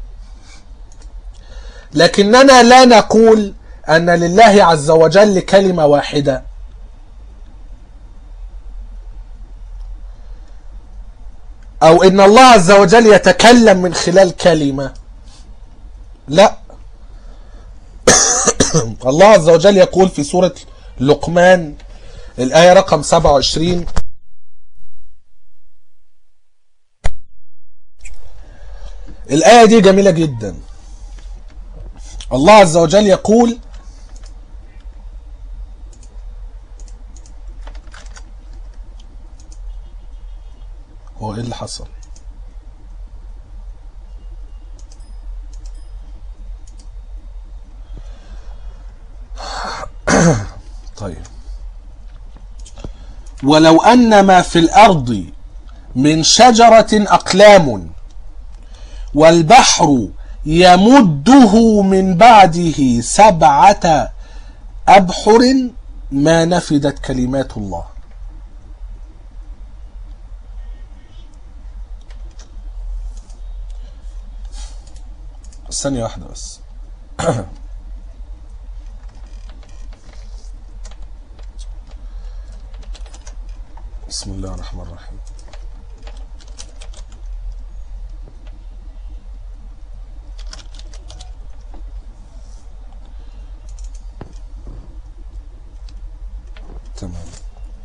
لكننا لا نقول أن لله عز وجل كلمة واحدة أو إن الله عز وجل يتكلم من خلال كلمة لا الله عز وجل يقول في سورة لقمان الآية رقم 27 الآية دي جميلة جدا الله عز وجل يقول هو ايه اللي حصل طيب ولو أن ما في الأرض من شجرة أقلام والبحر يمده من بعده سبعة أبحر ما نفدت كلمات الله ثانية واحدة بس بسم الله الرحمن الرحيم تمام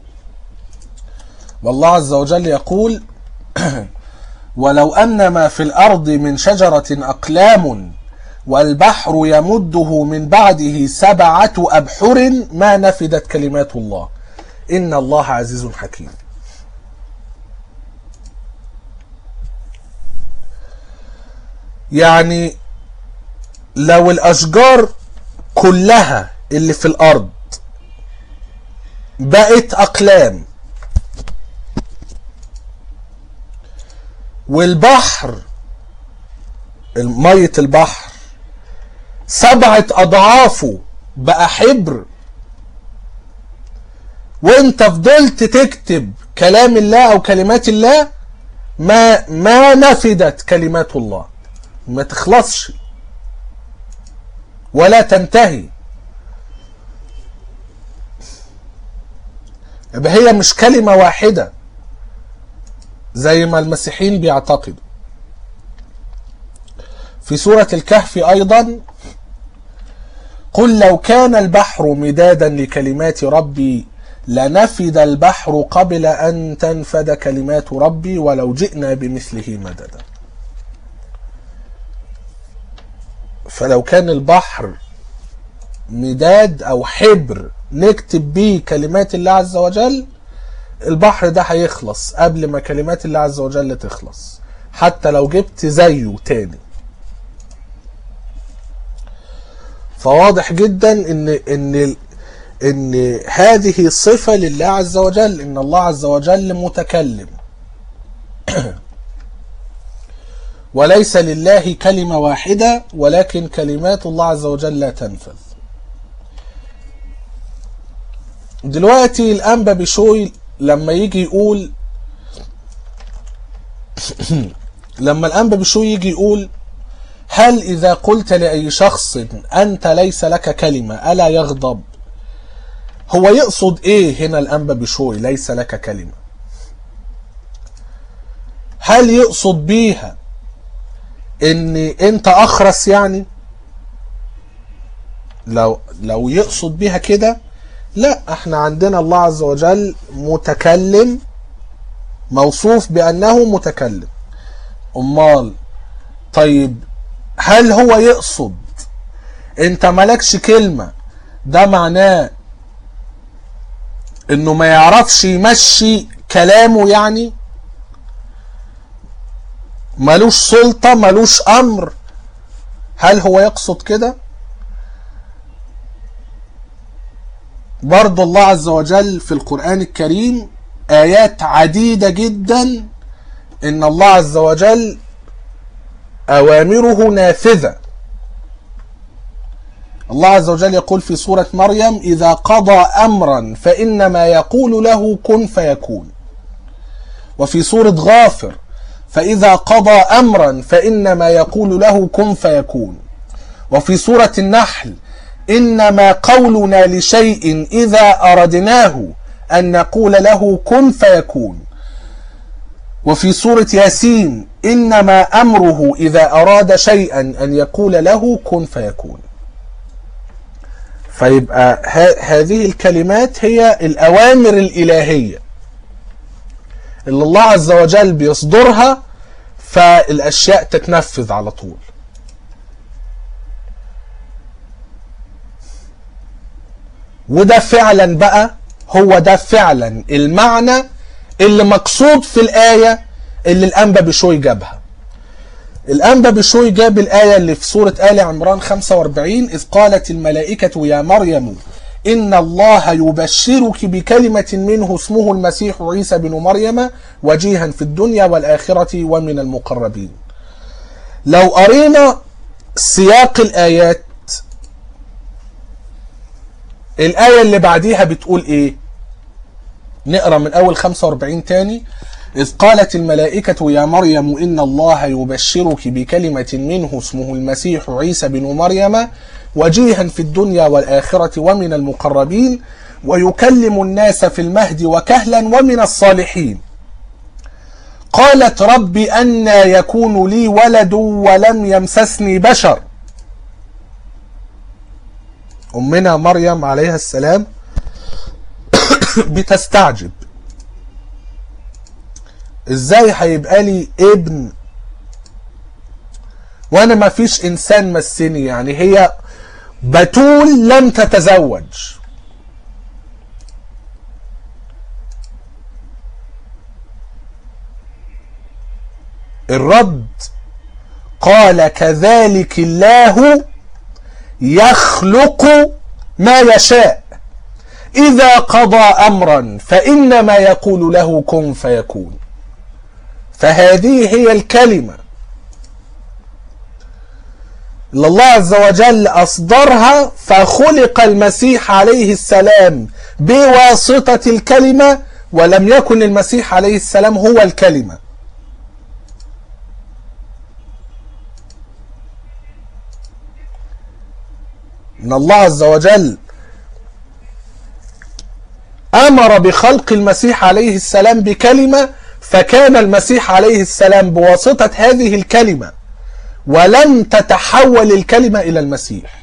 والله عز وجل يقول ولو أن ما في الأرض من شجرة أقلام والبحر يمده من بعده سبعة أبحر ما نفدت كلمات الله إن الله عزيز حكيم يعني لو الأشجار كلها اللي في الأرض بقت أقلام والبحر مية البحر سبعة أضعافه بقى حبر وانت فضلت تكتب كلام الله او كلمات الله ما ما نفدت كلمات الله ما تخلصش ولا تنتهي يبقى هي مش كلمة واحدة زي ما المسيحيين بيعتقدوا في سورة الكهف أيضا قل لو كان البحر مدادا لكلمات ربي لنفد البحر قبل أن تنفد كلمات ربي ولو جئنا بمثله مددا فلو كان البحر مداد أو حبر نكتب بيه كلمات الله عز وجل البحر ده هيخلص قبل ما كلمات الله عز وجل تخلص حتى لو جبت زيه تاني فواضح جدا ان ان ان هذه صفة لله عز وجل ان الله عز وجل متكلم وليس لله كلمة واحدة ولكن كلمات الله عز وجل لا تنفذ دلوقتي الأنبا بشوي لما يجي يقول لما الأنبا بشوي يجي يقول هل إذا قلت لأي شخص أنت ليس لك كلمة ألا يغضب هو يقصد إيه هنا الأنبا بشوي ليس لك كلمة هل يقصد بيها ان انت اخرس يعني لو لو يقصد بيها كده لا احنا عندنا الله عز وجل متكلم موصوف بانه متكلم امال طيب هل هو يقصد انت مالكش كلمة ده معناه انه ما يعرفش يمشي كلامه يعني ملوش سلطة ملوش امر هل هو يقصد كده برضو الله عز وجل في القرآن الكريم آيات عديدة جدا إن الله عز وجل أوامره نافذة الله عز وجل يقول في سورة مريم إذا قضى أمرا فإنما يقول له كن فيكون وفي سورة غافر فإذا قضى أمرا فإنما يقول له كن فيكون وفي سورة النحل إنما قولنا لشيء إذا أردناه أن نقول له كن فيكون وفي سورة ياسين إنما أمره إذا أراد شيئا أن يقول له كن فيكون فيبقى هذه الكلمات هي الأوامر الإلهية اللي الله عز وجل بيصدرها فالأشياء تتنفذ على طول وده فعلا بقى هو ده فعلا المعنى اللي مقصود في الآية اللي الأنبا بشوي جابها الأنبا بشوي جاب الآية اللي في سورة آل عمران 45 إذ قالت الملائكة يا مريم إن الله يبشرك بكلمة منه اسمه المسيح عيسى بن مريم وجيها في الدنيا والآخرة ومن المقربين لو قرينا سياق الآيات الآية اللي بعديها بتقول إيه نقرأ من أول 45 تاني إذ قالت الملائكة يا مريم إن الله يبشرك بكلمة منه اسمه المسيح عيسى بن مريم وجيها في الدنيا والآخرة ومن المقربين ويكلم الناس في المهد وكهلا ومن الصالحين قالت رب أن يكون لي ولد ولم يمسسني بشر أمنا مريم عليها السلام بتستعجب ازاي هيبقى لي ابن وانا ما فيش انسان مسني يعني هي بتول لم تتزوج الرد قال كذلك الله يخلق ما يشاء إذا قضى أمرا فإنما يقول له كن فيكون فهذه هي الكلمة اللي الله عز وجل أصدرها فخلق المسيح عليه السلام بواسطة الكلمة ولم يكن المسيح عليه السلام هو الكلمة ان الله عز وجل امر بخلق المسيح عليه السلام بكلمه فكان المسيح عليه السلام بواسطه هذه الكلمه ولم تتحول الكلمه الى المسيح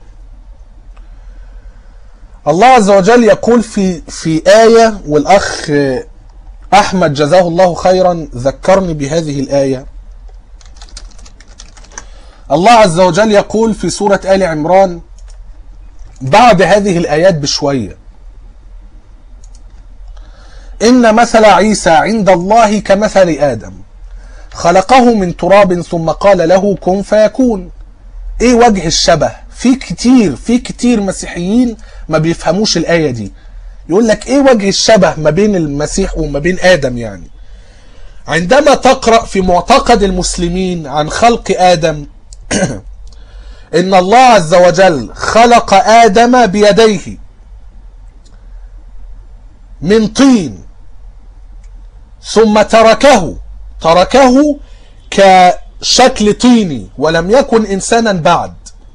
الله عز وجل يقول في في ايه والاخ احمد جزاه الله خيرا ذكرني بهذه الايه الله عز وجل يقول في سوره ال عمران بعد هذه الايات بشويه إن مثل عيسى عند الله كمثل آدم خلقه من تراب ثم قال له كن فيكون إيه وجه الشبه في كتير في كتير مسيحيين ما بيفهموش الآية دي يقول لك إيه وجه الشبه ما بين المسيح وما بين آدم يعني عندما تقرأ في معتقد المسلمين عن خلق آدم إن الله عز وجل خلق آدم بيديه من طين ثم تركه تركه كشكل طيني ولم يكن انسانا بعد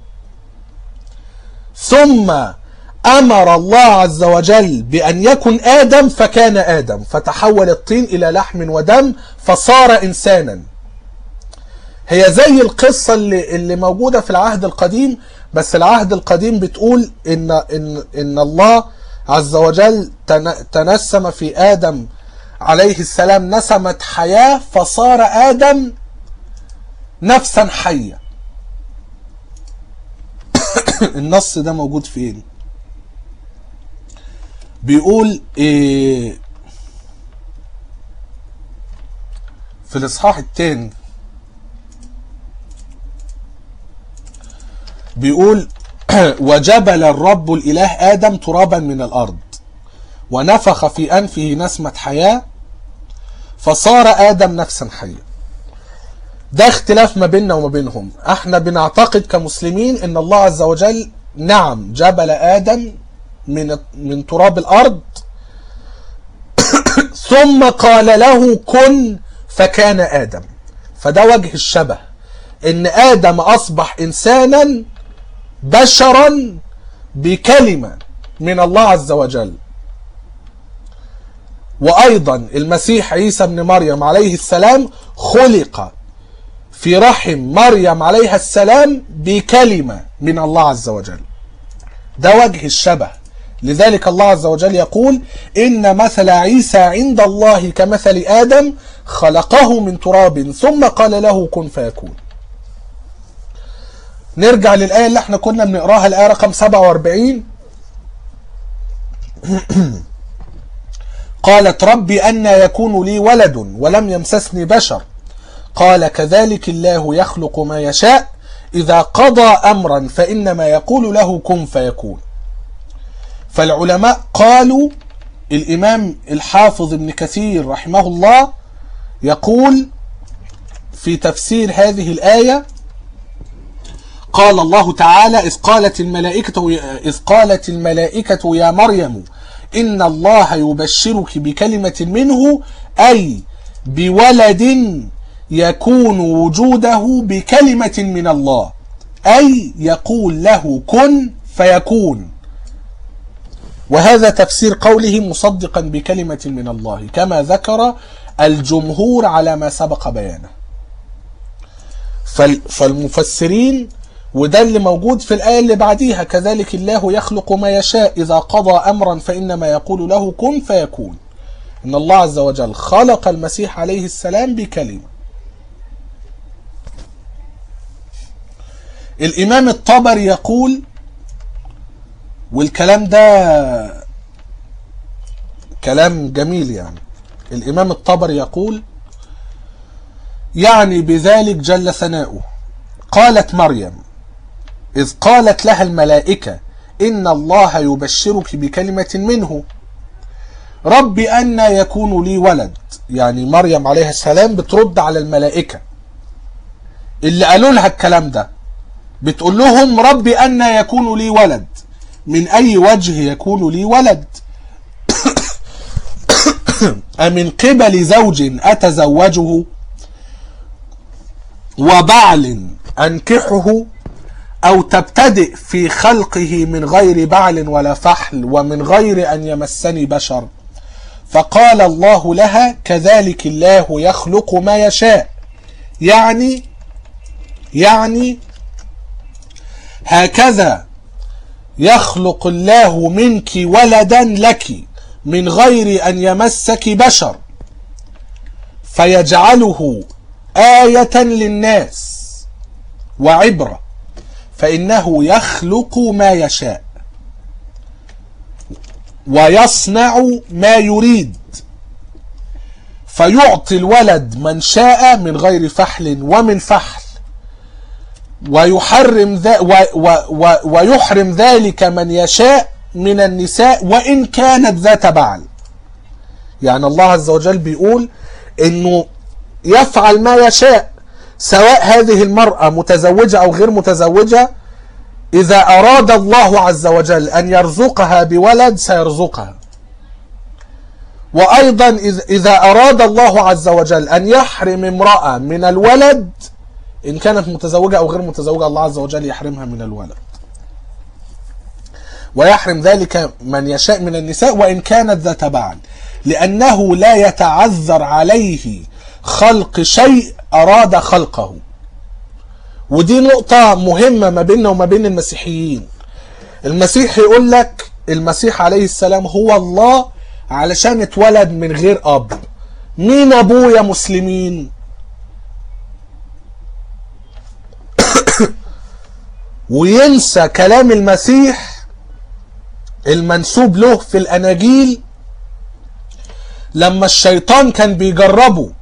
ثم امر الله عز وجل بان يكن ادم فكان ادم فتحول الطين الى لحم ودم فصار انسانا هي زي القصة اللي, اللي موجودة في العهد القديم بس العهد القديم بتقول ان ان ان الله عز وجل تنسم في آدم عليه السلام نسمة حياة فصار آدم نفسا حية النص ده موجود فين بيقول إيه في الإصحاح الثاني بيقول وجبل الرب الإله آدم ترابا من الأرض ونفخ في أنفه نسمة حياة فصار آدم نفسا حية ده اختلاف ما بيننا وما بينهم احنا بنعتقد كمسلمين ان الله عز وجل نعم جبل آدم من من تراب الأرض ثم قال له كن فكان آدم فده وجه الشبه ان آدم أصبح إنسانا بشرا بكلمة من الله عز وجل وأيضا المسيح عيسى بن مريم عليه السلام خلق في رحم مريم عليها السلام بكلمة من الله عز وجل ده وجه الشبه لذلك الله عز وجل يقول إن مثل عيسى عند الله كمثل آدم خلقه من تراب ثم قال له كن فيكون نرجع للآية اللي احنا كنا بنقراها الآية رقم 47 قالت ربي أن يكون لي ولد ولم يمسسني بشر قال كذلك الله يخلق ما يشاء إذا قضى أمرا فإنما يقول له كن فيكون فالعلماء قالوا الإمام الحافظ ابن كثير رحمه الله يقول في تفسير هذه الآية قال الله تعالى إذ قالت الملائكة إذ قالت الملائكة يا مريم إن الله يبشرك بكلمة منه أي بولد يكون وجوده بكلمة من الله أي يقول له كن فيكون وهذا تفسير قوله مصدقا بكلمة من الله كما ذكر الجمهور على ما سبق بيانه فالمفسرين وده اللي موجود في الآية اللي بعديها كذلك الله يخلق ما يشاء إذا قضى أمرا فإنما يقول له كن فيكون إن الله عز وجل خلق المسيح عليه السلام بكلمة الإمام الطبري يقول والكلام ده كلام جميل يعني الإمام الطبري يقول يعني بذلك جل ثناؤه قالت مريم إذ قالت لها الملائكة إن الله يبشرك بكلمة منه رب أن يكون لي ولد يعني مريم عليه السلام بترد على الملائكة اللي قالوا لها الكلام ده بتقول لهم رب أن يكون لي ولد من أي وجه يكون لي ولد أمن قبل زوج أتزوجه وبعل أنكحه أو تبتدئ في خلقه من غير بعل ولا فحل ومن غير أن يمسني بشر فقال الله لها كذلك الله يخلق ما يشاء يعني يعني هكذا يخلق الله منك ولدا لك من غير أن يمسك بشر فيجعله آية للناس وعبرة فإنه يخلق ما يشاء ويصنع ما يريد فيعطي الولد من شاء من غير فحل ومن فحل ويحرم ذا و و و ويحرم ذلك من يشاء من النساء وإن كانت ذات بعل يعني الله عز وجل بيقول انه يفعل ما يشاء سواء هذه المرأة متزوجة او غير متزوجة اذا اراد الله عز وجل ان يرزقها بولد سيرزقها وايضا اذا اراد الله عز وجل ان يحرم امرأة من الولد ان كانت متزوجة او غير متزوجة الله عز وجل يحرمها من الولد ويحرم ذلك من يشاء من النساء وإن كانت ذات بعل لأنه لا يتعذر عليه خلق شيء أراد خلقه ودي نقطة مهمة ما بيننا وما بين المسيحيين المسيح يقول لك المسيح عليه السلام هو الله علشان اتولد من غير أب مين أبوه يا مسلمين وينسى كلام المسيح المنسوب له في الاناجيل لما الشيطان كان بيجربه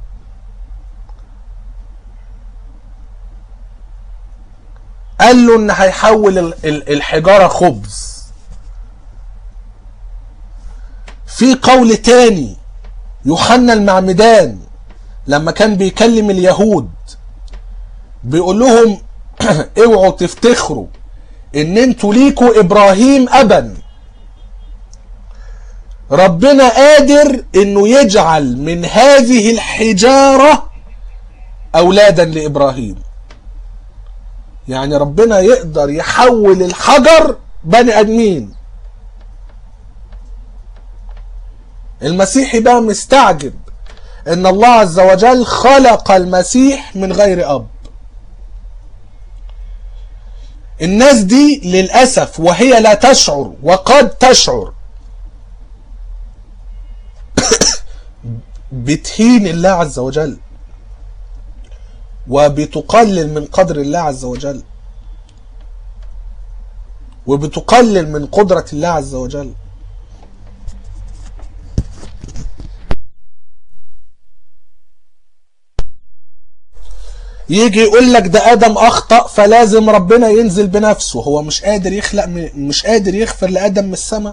قال له ان هيحول الحجاره خبز في قول تاني يوحنا المعمدان لما كان بيكلم اليهود بيقول لهم اوعوا تفتخروا ان انتوا ليكوا ابراهيم ابا ربنا قادر انه يجعل من هذه الحجارة اولادا لابراهيم يعني ربنا يقدر يحول الحجر بني ادمين المسيحي بقى مستعجب ان الله عز وجل خلق المسيح من غير اب الناس دي للأسف وهي لا تشعر وقد تشعر بتهين الله عز وجل وبتقلل من قدر الله عز وجل وبتقلل من قدرة الله عز وجل يجي يقول لك ده ادم اخطا فلازم ربنا ينزل بنفسه هو مش قادر يخلق مش قادر يغفر لادم من السماء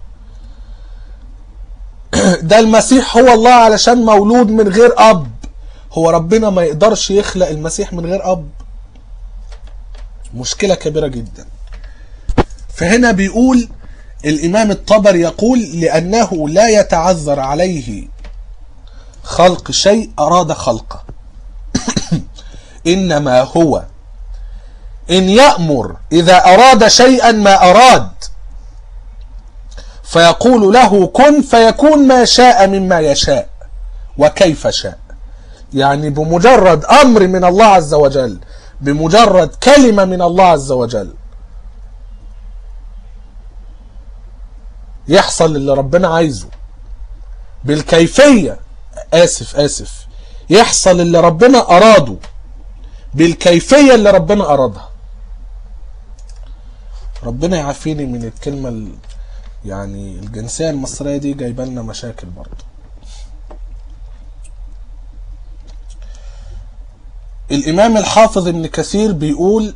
ده المسيح هو الله علشان مولود من غير اب هو ربنا ما يقدرش يخلق المسيح من غير اب مشكله كبيره جدا فهنا بيقول الامام الطبري يقول لانه لا يتعذر عليه خلق شيء اراد خلقه انما هو ان يامر اذا اراد شيئا ما اراد فيقول له كن فيكون ما شاء مما يشاء وكيف شاء يعني بمجرد امر من الله عز وجل بمجرد كلمه من الله عز وجل يحصل اللي ربنا عايزه بالكيفيه اسف اسف يحصل اللي ربنا اراده بالكيفية اللي ربنا أرادها ربنا يعافيني من الكلمة ال... يعني الجنسية المصرية دي جايبه لنا مشاكل برضه الإمام الحافظ ابن كثير بيقول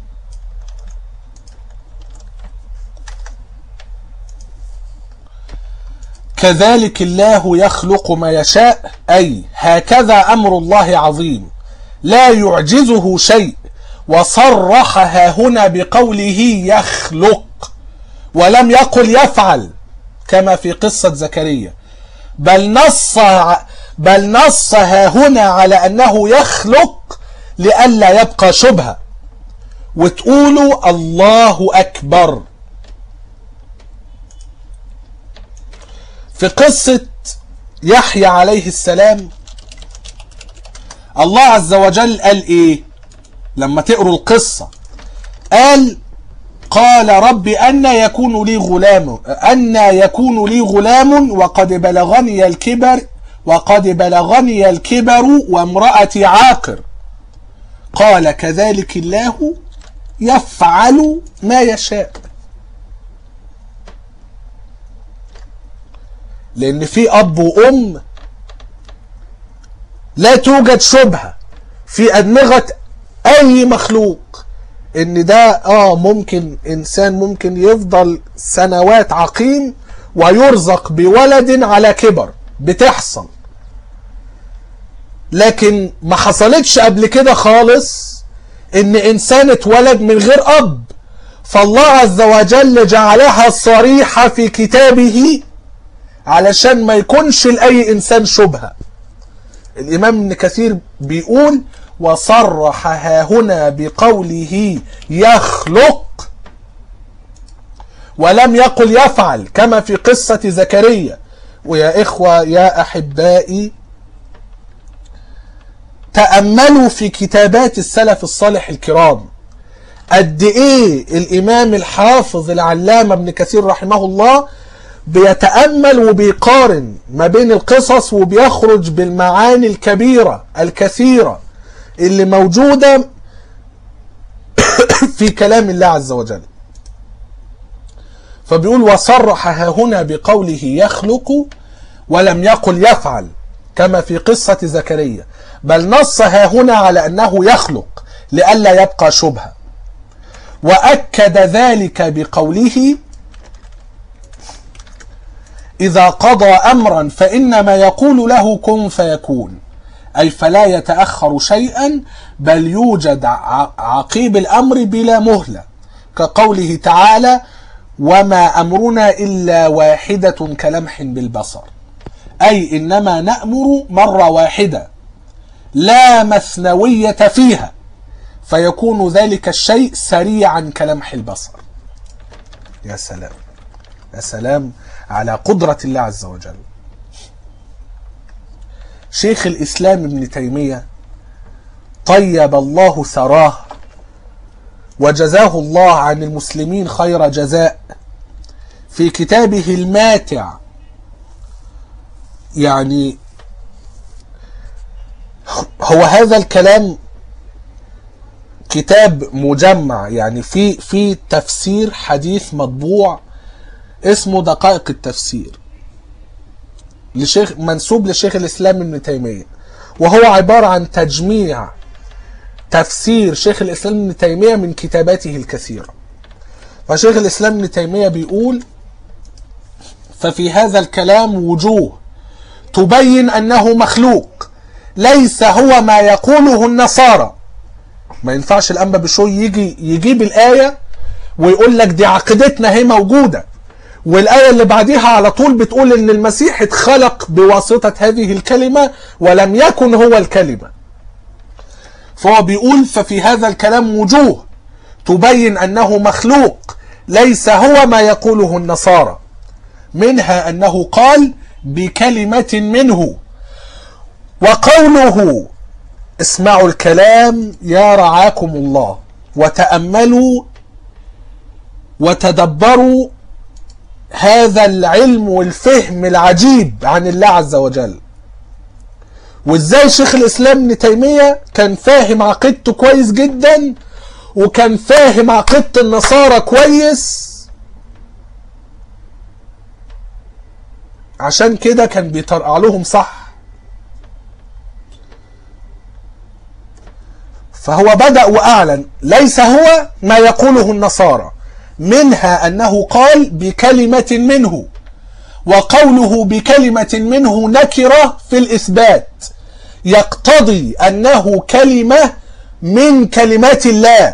كذلك الله يخلق ما يشاء أي هكذا أمر الله عظيم لا يعجزه شيء وصرحها هنا بقوله يخلق ولم يقل يفعل كما في قصة زكريا بل نص بل نصها هنا على أنه يخلق لئلا يبقى شبهة وتقولوا الله أكبر في قصة يحيى عليه السلام الله عز وجل قال ايه لما تقروا القصة قال قال رب أن يكون لي غلام أن يكون لي غلام وقد بلغني الكبر وقد بلغني الكبر وامرأتي عاقر قال كذلك الله يفعل ما يشاء لأن في أب وأم لا توجد شبهة في أدمغة أي مخلوق إن ده آه ممكن إنسان ممكن يفضل سنوات عقيم ويرزق بولد على كبر بتحصل لكن ما حصلتش قبل كده خالص إن إنسان اتولد من غير أب فالله عز وجل جعلها صريحة في كتابه علشان ما يكونش لأي إنسان شبهة الإمام ابن كثير بيقول وصرح ها هنا بقوله يخلق ولم يقل يفعل كما في قصة زكريا ويا إخوة يا أحبائي تأملوا في كتابات السلف الصالح الكرام قد إيه الإمام الحافظ العلامة ابن كثير رحمه الله بيتأمل وبيقارن ما بين القصص وبيخرج بالمعاني الكبيرة الكثيرة اللي موجودة في كلام الله عز وجل فبيقول وصرح ها هنا بقوله يخلق ولم يقل يفعل كما في قصة زكريا بل نص ها هنا على أنه يخلق لئلا يبقى شبهة وأكد ذلك بقوله إذا قضى أمرا فإنما يقول له كن فيكون أي فلا يتأخر شيئا بل يوجد عقيب الأمر بلا مهلة كقوله تعالى وما أمرنا إلا واحدة كلمح بالبصر أي إنما نأمر مرة واحدة لا مثنوية فيها فيكون ذلك الشيء سريعا كلمح البصر يا سلام يا سلام على قدرة الله عز وجل شيخ الإسلام ابن تيمية طيب الله ثراه وجزاه الله عن المسلمين خير جزاء في كتابه الماتع يعني هو هذا الكلام كتاب مجمع يعني في في تفسير حديث مطبوع اسمه دقائق التفسير لشيخ منسوب لشيخ الاسلام ابن تيميه وهو عباره عن تجميع تفسير شيخ الاسلام ابن تيميه من كتاباته الكثيره فشيخ الاسلام ابن تيميه بيقول ففي هذا الكلام وجوه تبين انه مخلوق ليس هو ما يقوله النصارى ما ينفعش الانبا بشوي يجي يجيب الايه ويقول لك دي عقيدتنا هي موجوده والآية اللي بعديها على طول بتقول إن المسيح اتخلق بواسطة هذه الكلمة ولم يكن هو الكلمة. فهو بيقول ففي هذا الكلام وجوه تبين أنه مخلوق ليس هو ما يقوله النصارى. منها أنه قال بكلمة منه وقوله اسمعوا الكلام يا رعاكم الله وتأملوا وتدبروا هذا العلم والفهم العجيب عن الله عز وجل وازاي شيخ الاسلام ابن تيميه كان فاهم عقيدته كويس جدا وكان فاهم عقيده النصارى كويس عشان كده كان بيطرقع لهم صح فهو بدأ وأعلن ليس هو ما يقوله النصارى منها أنه قال بكلمة منه وقوله بكلمة منه نكرة في الإثبات يقتضي أنه كلمة من كلمات الله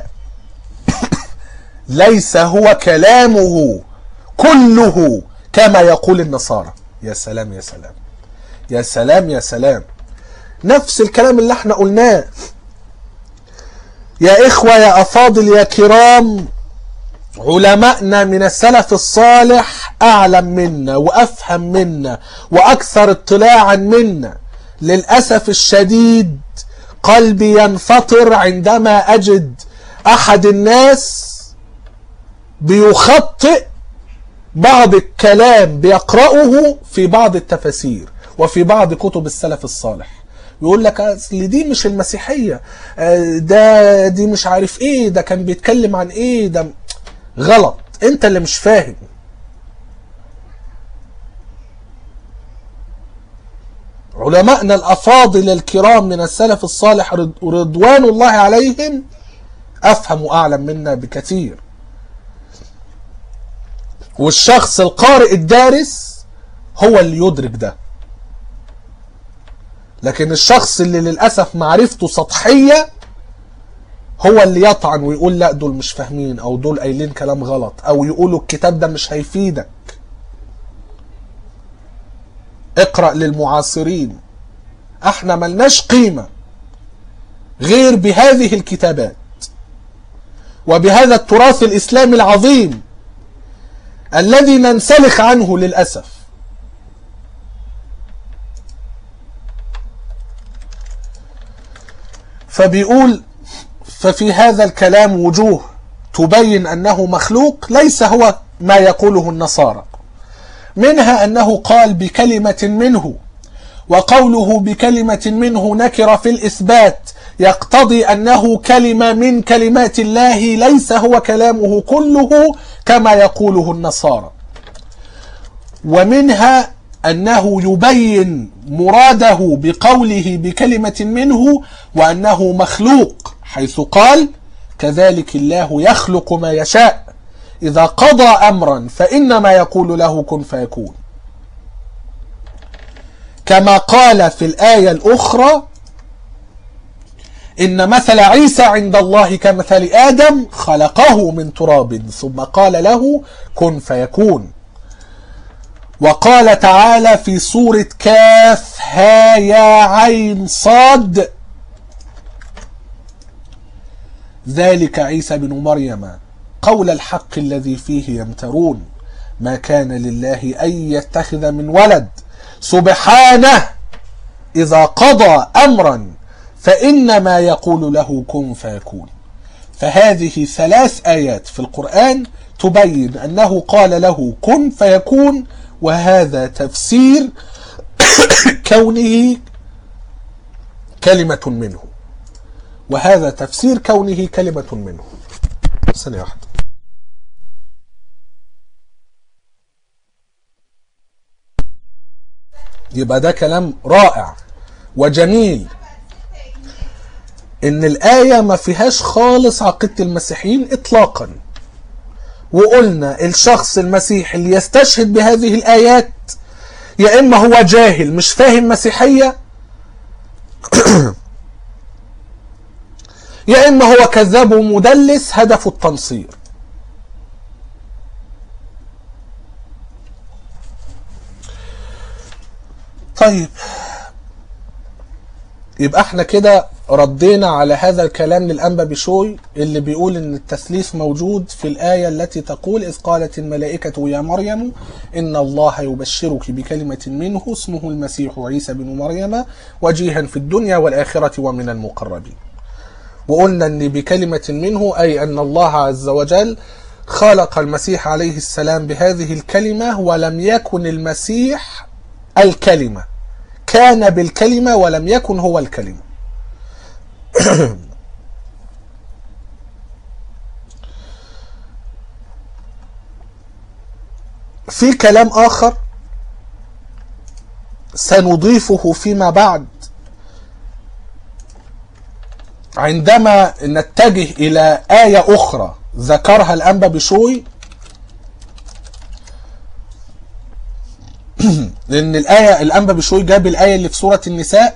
ليس هو كلامه كله كما يقول النصارى يا سلام يا سلام يا سلام يا سلام نفس الكلام اللي احنا قلناه يا إخوة يا أفاضل يا كرام علماءنا من السلف الصالح أعلم منا وأفهم منا وأكثر اطلاعا منا للأسف الشديد قلبي ينفطر عندما أجد أحد الناس بيخطئ بعض الكلام بيقرأه في بعض التفاسير وفي بعض كتب السلف الصالح يقول لك اصل دي مش المسيحية ده دي مش عارف ايه ده كان بيتكلم عن ايه ده غلط انت اللي مش فاهم علماءنا الافاضل الكرام من السلف الصالح رضوان الله عليهم افهم واعلم منا بكثير والشخص القارئ الدارس هو اللي يدرك ده لكن الشخص اللي للأسف معرفته سطحية هو اللي يطعن ويقول لا دول مش فاهمين او دول قايلين كلام غلط او يقولوا الكتاب ده مش هيفيدك اقرأ للمعاصرين احنا ملناش قيمة غير بهذه الكتابات وبهذا التراث الاسلامي العظيم الذي ننسلخ عنه للأسف فبيقول ففي هذا الكلام وجوه تبين أنه مخلوق ليس هو ما يقوله النصارى منها أنه قال بكلمة منه وقوله بكلمة منه نكر في الإثبات يقتضي أنه كلمة من كلمات الله ليس هو كلامه كله كما يقوله النصارى ومنها أنه يبين مراده بقوله بكلمة منه وأنه مخلوق حيث قال كذلك الله يخلق ما يشاء إذا قضى أمرا فإنما يقول له كن فيكون كما قال في الآية الأخرى إن مثل عيسى عند الله كمثل آدم خلقه من تراب ثم قال له كن فيكون وقال تعالى في سورة كاف ها يا عين صاد ذلك عيسى بن مريم قول الحق الذي فيه يمترون ما كان لله أن يتخذ من ولد سبحانه إذا قضى أمرا فإنما يقول له كن فيكون فهذه ثلاث آيات في القرآن تبين أنه قال له كن فيكون وهذا تفسير كونه كلمة منه وهذا تفسير كونه كلمة منه ثانية واحدة يبقى ده كلام رائع وجميل ان الآية ما فيهاش خالص عقيدة المسيحيين اطلاقا وقلنا الشخص المسيحي اللي يستشهد بهذه الآيات يا إما هو جاهل مش فاهم مسيحية يا إما هو كذاب ومدلس هدفه التنصير طيب يبقى احنا كده ردينا على هذا الكلام للأنبا بشوي اللي بيقول ان التثليث موجود في الآية التي تقول إذ قالت الملائكة يا مريم إن الله يبشرك بكلمة منه اسمه المسيح عيسى بن مريم وجيها في الدنيا والآخرة ومن المقربين وقلنا ان بكلمة منه أي أن الله عز وجل خلق المسيح عليه السلام بهذه الكلمة ولم يكن المسيح الكلمة كان بالكلمة ولم يكن هو الكلمة في كلام آخر سنضيفه فيما بعد عندما نتجه إلى آية أخرى ذكرها الأنبا بشوي لأن الآية الأنبا بشوي جاب الآية اللي في سورة النساء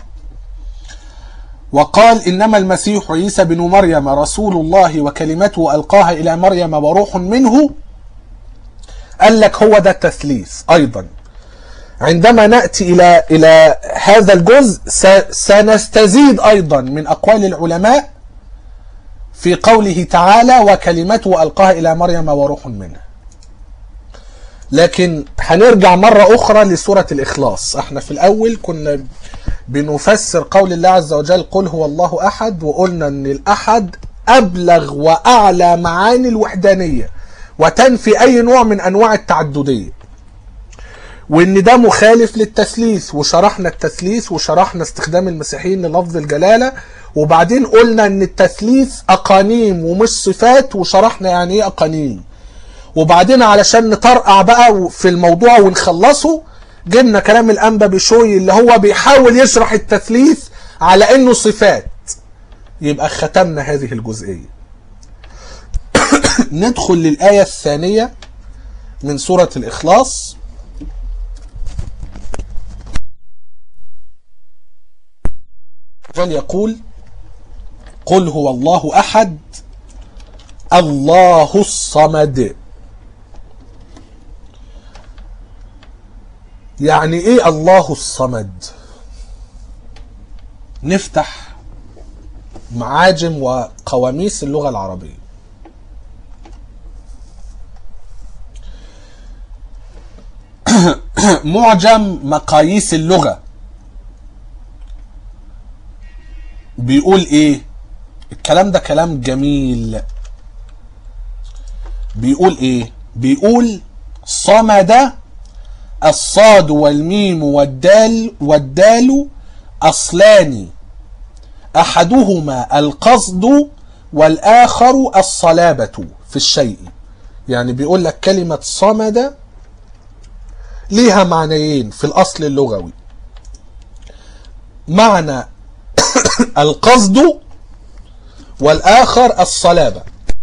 وقال إنما المسيح عيسى بن مريم رسول الله وكلمته ألقاها إلى مريم وروح منه قال لك هو ده التثليث أيضا عندما نأتي إلى إلى هذا الجزء سنستزيد أيضا من أقوال العلماء في قوله تعالى وكلمته ألقاها إلى مريم وروح منه لكن هنرجع مرة أخرى لسورة الإخلاص احنا في الأول كنا بنفسر قول الله عز وجل قل هو الله أحد وقلنا أن الأحد أبلغ وأعلى معاني الوحدانية وتنفي أي نوع من أنواع التعددية وان ده مخالف للتثليث وشرحنا التثليث وشرحنا استخدام المسيحيين للفظ الجلالة وبعدين قلنا ان التثليث اقانيم ومش صفات وشرحنا يعني ايه اقانيم وبعدين علشان نطرقع بقى في الموضوع ونخلصه جبنا كلام الانبا بشوي اللي هو بيحاول يشرح التثليث على انه صفات يبقى ختمنا هذه الجزئية ندخل للآية الثانية من سورة الإخلاص الرجال يقول قل هو الله أحد الله الصمد يعني ايه الله الصمد نفتح معاجم وقواميس اللغة العربية معجم مقاييس اللغة بيقول ايه الكلام ده كلام جميل بيقول ايه بيقول صمد الصاد والميم والدال والدال اصلان احدهما القصد والاخر الصلابة في الشيء يعني بيقول لك كلمة صمد ليها معنيين في الاصل اللغوي معنى القصد والآخر الصلابة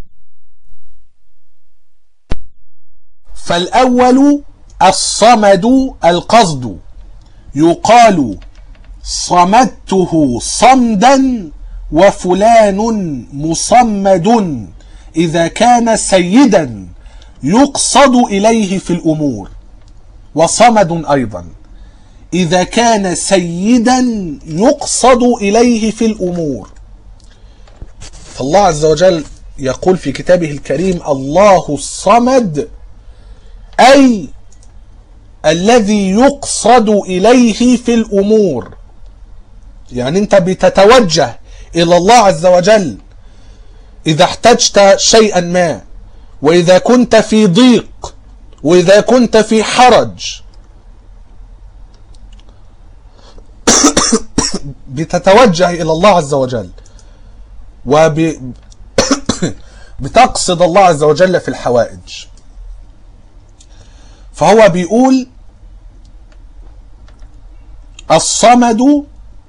فالأول الصمد القصد يقال صمدته صمدا وفلان مصمد إذا كان سيدا يقصد إليه في الأمور وصمد أيضا إذا كان سيدا يقصد إليه في الأمور فالله عز وجل يقول في كتابه الكريم الله الصمد أي الذي يقصد إليه في الأمور يعني أنت بتتوجه إلى الله عز وجل إذا احتجت شيئا ما وإذا كنت في ضيق وإذا كنت في حرج بتتوجه إلى الله عز وجل وب بتقصد الله عز وجل في الحوائج فهو بيقول الصمد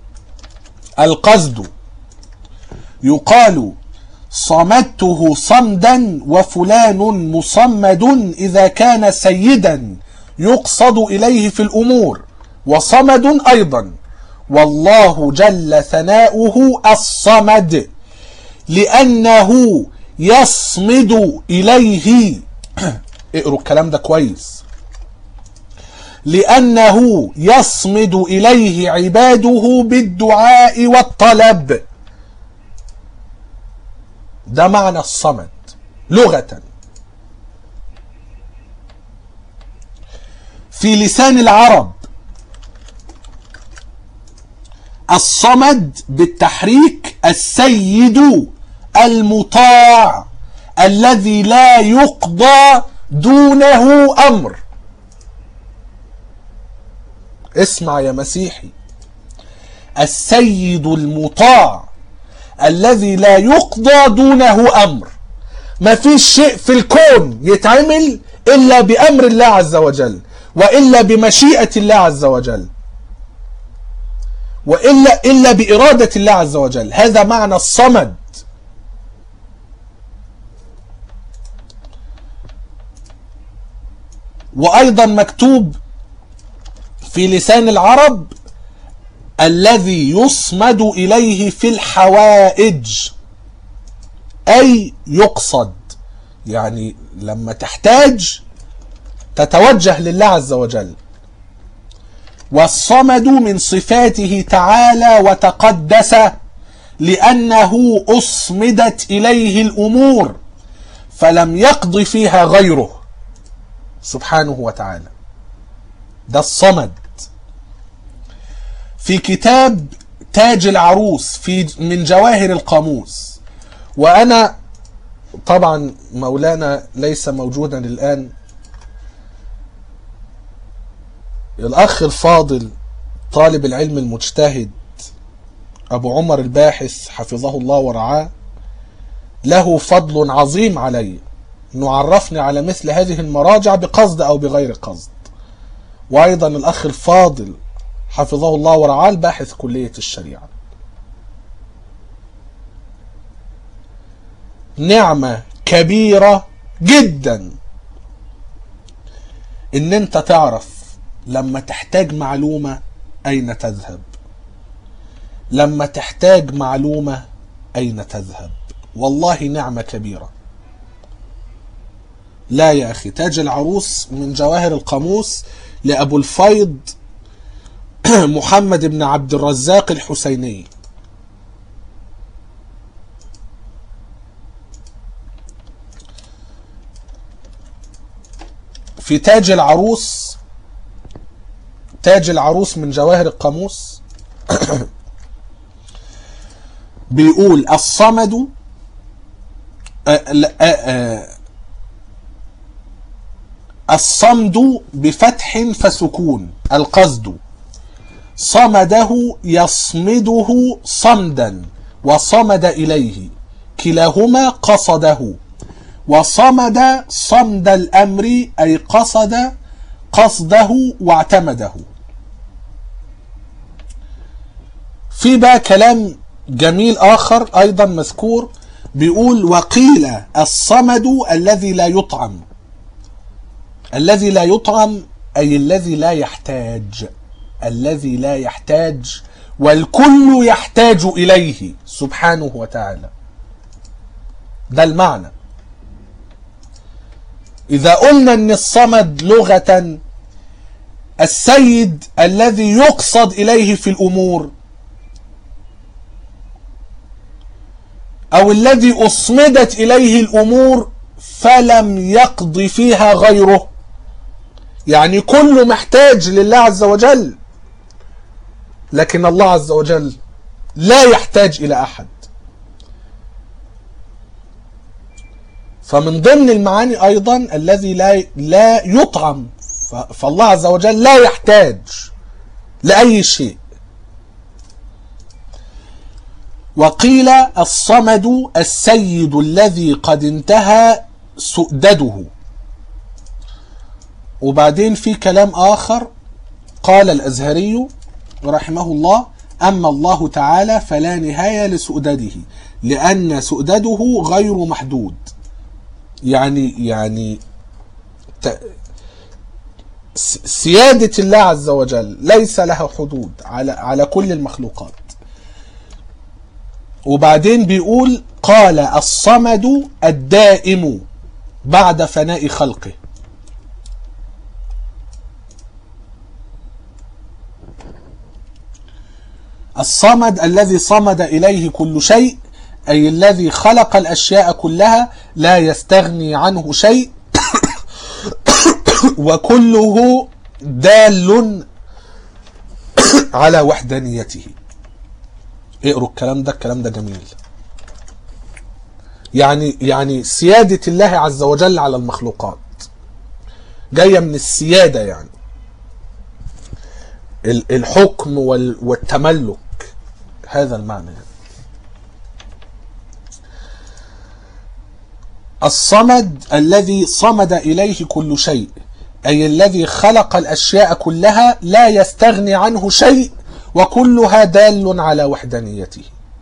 القصد يقال صمدته صمدا وفلان مصمد إذا كان سيدا يقصد إليه في الأمور وصمد أيضا والله جل ثناؤه الصمد لأنه يصمد إليه اقروا الكلام ده كويس لأنه يصمد إليه عباده بالدعاء والطلب ده معنى الصمد لغة في لسان العرب الصمد بالتحريك السيد المطاع الذي لا يقضى دونه امر اسمع يا مسيحي السيد المطاع الذي لا يقضى دونه امر ما فيش شيء في الكون يتعمل الا بامر الله عز وجل والا بمشيئه الله عز وجل والا الا باراده الله عز وجل هذا معنى الصمد وايضا مكتوب في لسان العرب الذي يصمد اليه في الحوائج اي يقصد يعني لما تحتاج تتوجه لله عز وجل والصمد من صفاته تعالى وتقدس لأنه أصمدت إليه الأمور فلم يقض فيها غيره سبحانه وتعالى ده الصمد في كتاب تاج العروس في من جواهر القاموس وأنا طبعا مولانا ليس موجودا الآن الأخ الفاضل طالب العلم المجتهد أبو عمر الباحث حفظه الله ورعاه له فضل عظيم علي أنه عرفني على مثل هذه المراجع بقصد أو بغير قصد وأيضا الأخ الفاضل حفظه الله ورعاه الباحث كلية الشريعة نعمة كبيرة جدا ان انت تعرف لما تحتاج معلومة اين تذهب لما تحتاج معلومة اين تذهب والله نعمة كبيرة لا يا اخي تاج العروس من جواهر القاموس لابو الفيض محمد بن عبد الرزاق الحسيني في تاج العروس تاج العروس من جواهر القاموس بيقول الصمد آه لا آه آه الصمد بفتح فسكون القصد صمده يصمده صمدا وصمد إليه كلاهما قصده وصمد صمد الأمر أي قصد قصده واعتمده في بقى كلام جميل آخر أيضا مذكور بيقول وقيل الصمد الذي لا يطعم الذي لا يطعم أي الذي لا يحتاج الذي لا يحتاج والكل يحتاج إليه سبحانه وتعالى ده المعنى إذا قلنا أن الصمد لغة السيد الذي يقصد إليه في الأمور أو الذي أصمدت إليه الأمور فلم يقض فيها غيره يعني كله محتاج لله عز وجل لكن الله عز وجل لا يحتاج إلى أحد فمن ضمن المعاني أيضا الذي لا لا يطعم فالله عز وجل لا يحتاج لأي شيء وقيل الصمد السيد الذي قد انتهى سؤدده وبعدين في كلام آخر قال الأزهري رحمه الله أما الله تعالى فلا نهاية لسؤدده لأن سؤدده غير محدود يعني يعني سيادة الله عز وجل ليس لها حدود على على كل المخلوقات وبعدين بيقول قال الصمد الدائم بعد فناء خلقه الصمد الذي صمد إليه كل شيء أي الذي خلق الأشياء كلها لا يستغني عنه شيء وكله دال على وحدانيته اقروا الكلام ده الكلام ده جميل يعني يعني سيادة الله عز وجل على المخلوقات جاية من السيادة يعني الحكم والتملك هذا المعنى يعني. الصمد الذي صمد إليه كل شيء أي الذي خلق الأشياء كلها لا يستغني عنه شيء وكلها دال على وحدانيته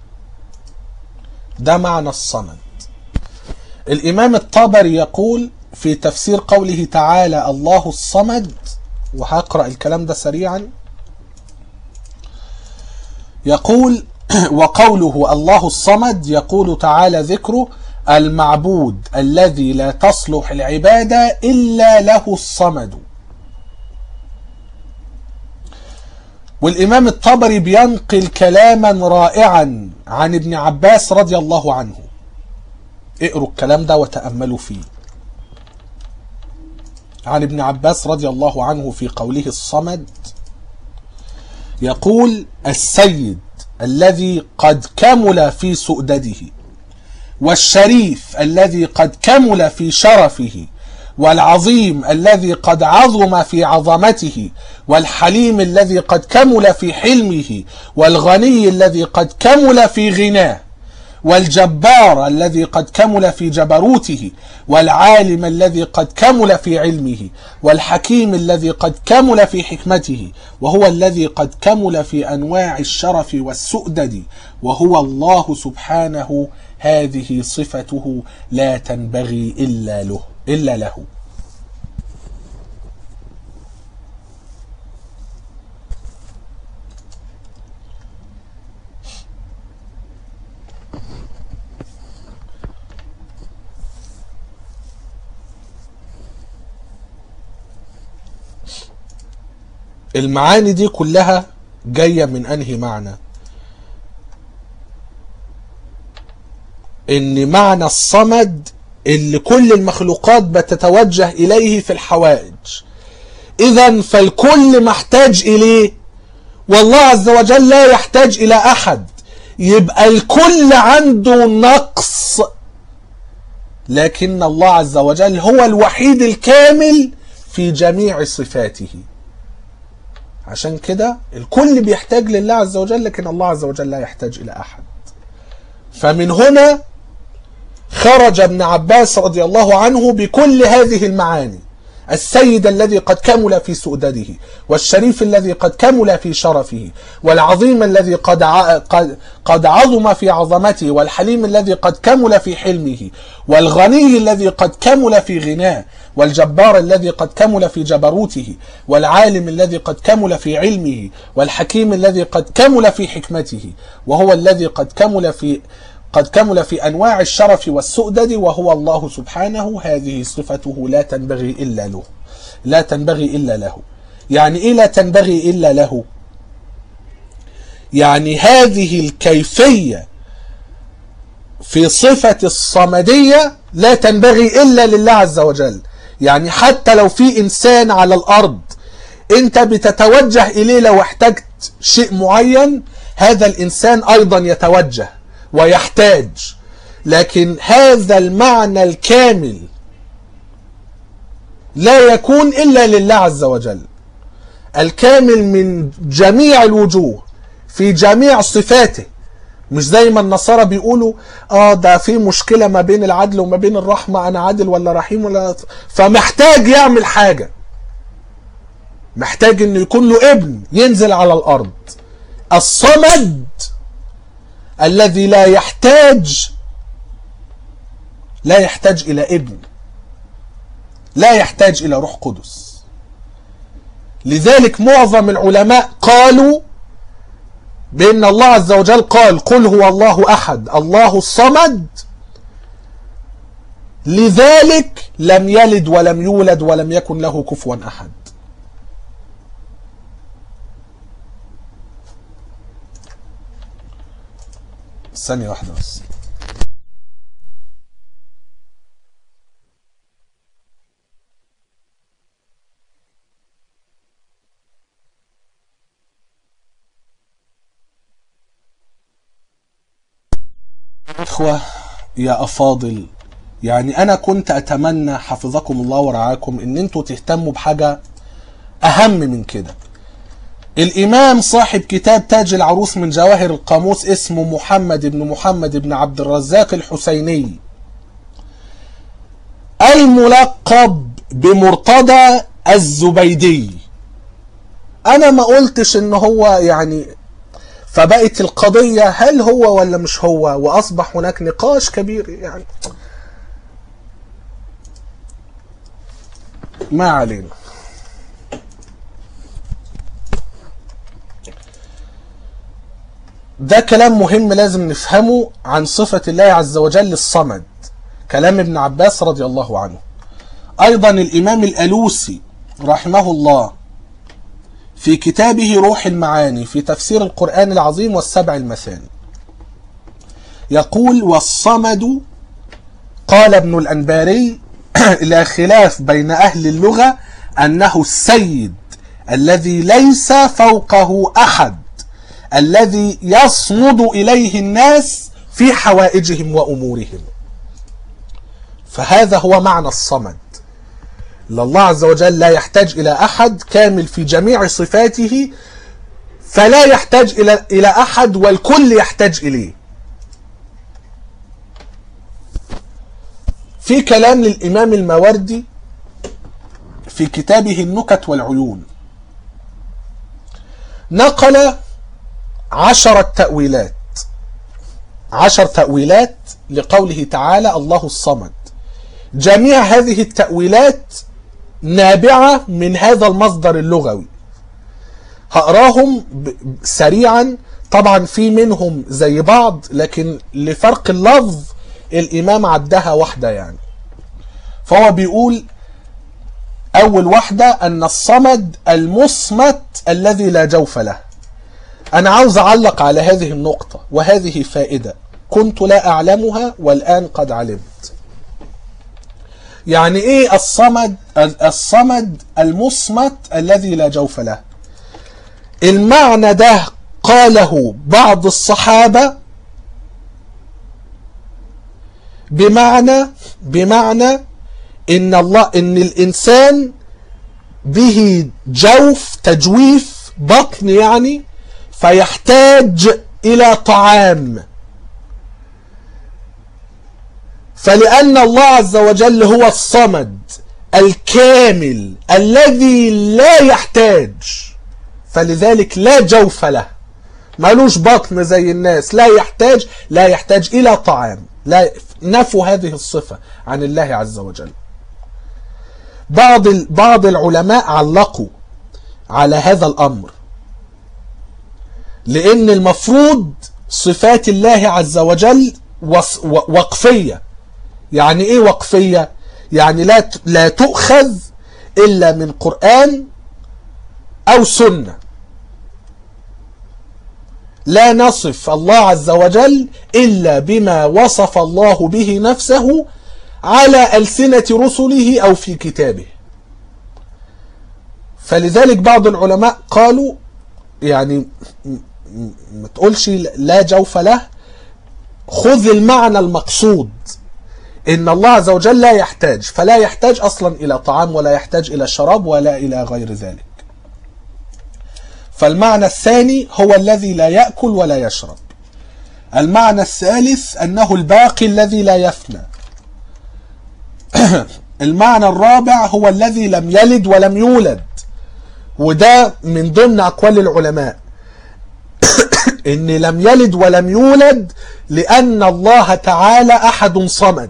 ده معنى الصمد الإمام الطبري يقول في تفسير قوله تعالى الله الصمد وهقرأ الكلام ده سريعا يقول وقوله الله الصمد يقول تعالى ذكره المعبود الذي لا تصلح العبادة إلا له الصمد والإمام الطبري بينقل كلاما رائعا عن ابن عباس رضي الله عنه اقروا الكلام ده وتأملوا فيه عن ابن عباس رضي الله عنه في قوله الصمد يقول السيد الذي قد كمل في سؤدده والشريف الذي قد كمل في شرفه والعظيم الذي قد عظم في عظمته والحليم الذي قد كمل في حلمه والغني الذي قد كمل في غناه والجبار الذي قد كمل في جبروته والعالم الذي قد كمل في علمه والحكيم الذي قد كمل في حكمته وهو الذي قد كمل في انواع الشرف والسؤدد وهو الله سبحانه هذه صفته لا تنبغي الا له الا له المعاني دي كلها جاية من أنهي معنى إن معنى الصمد اللي كل المخلوقات بتتوجه إليه في الحوائج إذا فالكل محتاج إليه والله عز وجل لا يحتاج إلى أحد يبقى الكل عنده نقص لكن الله عز وجل هو الوحيد الكامل في جميع صفاته عشان كده الكل بيحتاج لله عز وجل لكن الله عز وجل لا يحتاج إلى أحد فمن هنا خرج ابن عباس رضي الله عنه بكل هذه المعاني السيد الذي قد كمل في سؤدده والشريف الذي قد كمل في شرفه والعظيم الذي قد قد قد عظم في عظمته والحليم الذي قد كمل في حلمه والغني الذي قد كمل في غناه والجبار الذي قد كمل في جبروته والعالم الذي قد كمل في علمه والحكيم الذي قد كمل في حكمته وهو الذي قد كمل في قد كمل في انواع الشرف والسؤدد وهو الله سبحانه هذه صفته لا تنبغي الا له لا تنبغي الا له يعني ايه لا تنبغي الا له يعني هذه الكيفيه في صفه الصمديه لا تنبغي الا لله عز وجل يعني حتى لو في انسان على الارض انت بتتوجه اليه لو احتجت شيء معين هذا الانسان ايضا يتوجه ويحتاج لكن هذا المعنى الكامل لا يكون الا لله عز وجل الكامل من جميع الوجوه في جميع صفاته مش زي ما النصارى بيقولوا اه ده في مشكله ما بين العدل وما بين الرحمه انا عادل ولا رحيم ولا فمحتاج يعمل حاجه محتاج انه يكون له ابن ينزل على الارض الصمد الذي لا يحتاج لا يحتاج الى ابن لا يحتاج الى روح قدس لذلك معظم العلماء قالوا بان الله عز وجل قال قل هو الله احد الله الصمد لذلك لم يلد ولم يولد ولم يكن له كفوا احد ثانية واحدة بس إخوة يا أفاضل يعني أنا كنت أتمنى حفظكم الله ورعاكم إن أنتوا تهتموا بحاجة أهم من كده الإمام صاحب كتاب تاج العروس من جواهر القاموس اسمه محمد بن محمد بن عبد الرزاق الحسيني الملقب بمرتضى الزبيدي أنا ما قلتش إن هو يعني فبقت القضية هل هو ولا مش هو وأصبح هناك نقاش كبير يعني ما علينا ده كلام مهم لازم نفهمه عن صفة الله عز وجل الصمد كلام ابن عباس رضي الله عنه أيضا الإمام الألوسي رحمه الله في كتابه روح المعاني في تفسير القرآن العظيم والسبع المثاني يقول والصمد قال ابن الأنباري لا خلاف بين أهل اللغة أنه السيد الذي ليس فوقه أحد الذي يصمد إليه الناس في حوائجهم وأمورهم فهذا هو معنى الصمد الله عز وجل لا يحتاج إلى أحد كامل في جميع صفاته فلا يحتاج إلى إلى أحد والكل يحتاج إليه في كلام للإمام الماوردي في كتابه النكت والعيون نقل عشرة تأويلات عشر تأويلات لقوله تعالى الله الصمد جميع هذه التأويلات نابعة من هذا المصدر اللغوي هقراهم سريعا طبعا في منهم زي بعض لكن لفرق اللفظ الإمام عدها واحدة يعني فهو بيقول أول واحدة أن الصمد المصمت الذي لا جوف له أنا عاوز أعلق على هذه النقطة وهذه فائدة كنت لا أعلمها والآن قد علمت يعني إيه الصمد الصمد المصمت الذي لا جوف له المعنى ده قاله بعض الصحابة بمعنى بمعنى ان الله ان الانسان به جوف تجويف بطن يعني فيحتاج الى طعام فلان الله عز وجل هو الصمد الكامل الذي لا يحتاج فلذلك لا جوف له مالوش بطن زي الناس لا يحتاج لا يحتاج الى طعام لا نفوا هذه الصفة عن الله عز وجل بعض بعض العلماء علقوا على هذا الأمر لأن المفروض صفات الله عز وجل وقفية يعني إيه وقفية؟ يعني لا لا تؤخذ إلا من قرآن أو سنة لا نصف الله عز وجل إلا بما وصف الله به نفسه على ألسنة رسله أو في كتابه فلذلك بعض العلماء قالوا يعني ما تقولش لا جوف له خذ المعنى المقصود إن الله عز وجل لا يحتاج فلا يحتاج أصلا إلى طعام ولا يحتاج إلى شراب ولا إلى غير ذلك فالمعنى الثاني هو الذي لا يأكل ولا يشرب المعنى الثالث أنه الباقي الذي لا يفنى المعنى الرابع هو الذي لم يلد ولم يولد وده من ضمن أقوال العلماء إن لم يلد ولم يولد لأن الله تعالى أحد صمد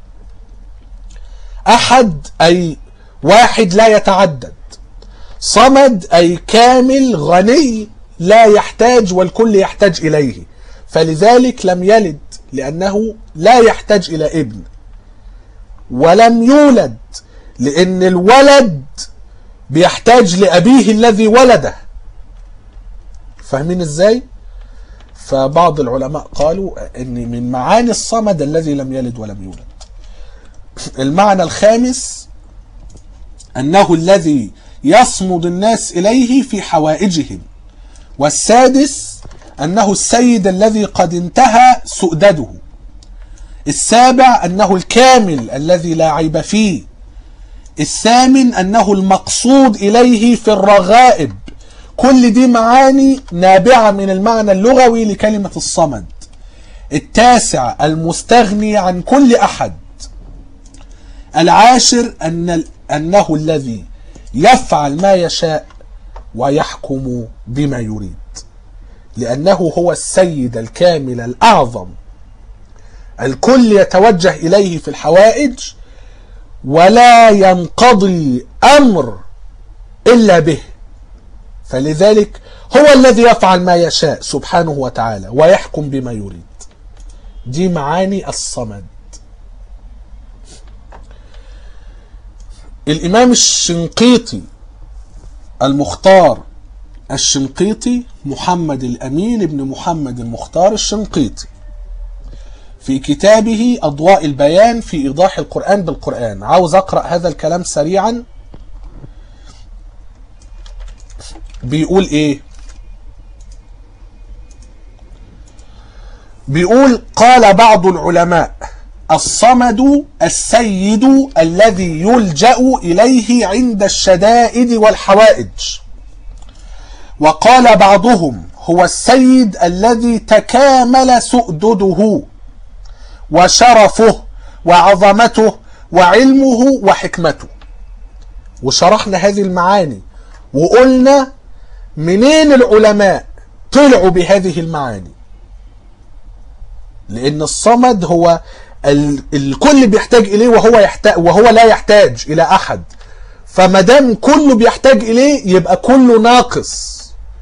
أحد أي واحد لا يتعدد صمد أي كامل غني لا يحتاج والكل يحتاج إليه فلذلك لم يلد لأنه لا يحتاج إلى ابن ولم يولد لأن الولد بيحتاج لأبيه الذي ولده فاهمين ازاي؟ فبعض العلماء قالوا ان من معاني الصمد الذي لم يلد ولم يولد المعنى الخامس انه الذي يصمد الناس اليه في حوائجهم والسادس انه السيد الذي قد انتهى سؤدده السابع انه الكامل الذي لا عيب فيه الثامن انه المقصود اليه في الرغائب كل دي معاني نابعة من المعنى اللغوي لكلمة الصمد التاسع المستغني عن كل أحد العاشر أن أنه الذي يفعل ما يشاء ويحكم بما يريد لأنه هو السيد الكامل الأعظم الكل يتوجه إليه في الحوائج ولا ينقضي أمر إلا به فلذلك هو الذي يفعل ما يشاء سبحانه وتعالى ويحكم بما يريد دي معاني الصمد الإمام الشنقيطي المختار الشنقيطي محمد الأمين بن محمد المختار الشنقيطي في كتابه أضواء البيان في إيضاح القرآن بالقرآن عاوز أقرأ هذا الكلام سريعا بيقول إيه بيقول قال بعض العلماء الصمد السيد الذي يلجأ إليه عند الشدائد والحوائج وقال بعضهم هو السيد الذي تكامل سؤدده وشرفه وعظمته وعلمه وحكمته وشرحنا هذه المعاني وقلنا منين العلماء طلعوا بهذه المعاني لان الصمد هو ال- الكل بيحتاج اليه وهو يحتاج وهو لا يحتاج الى احد فما دام كله بيحتاج اليه يبقى كله ناقص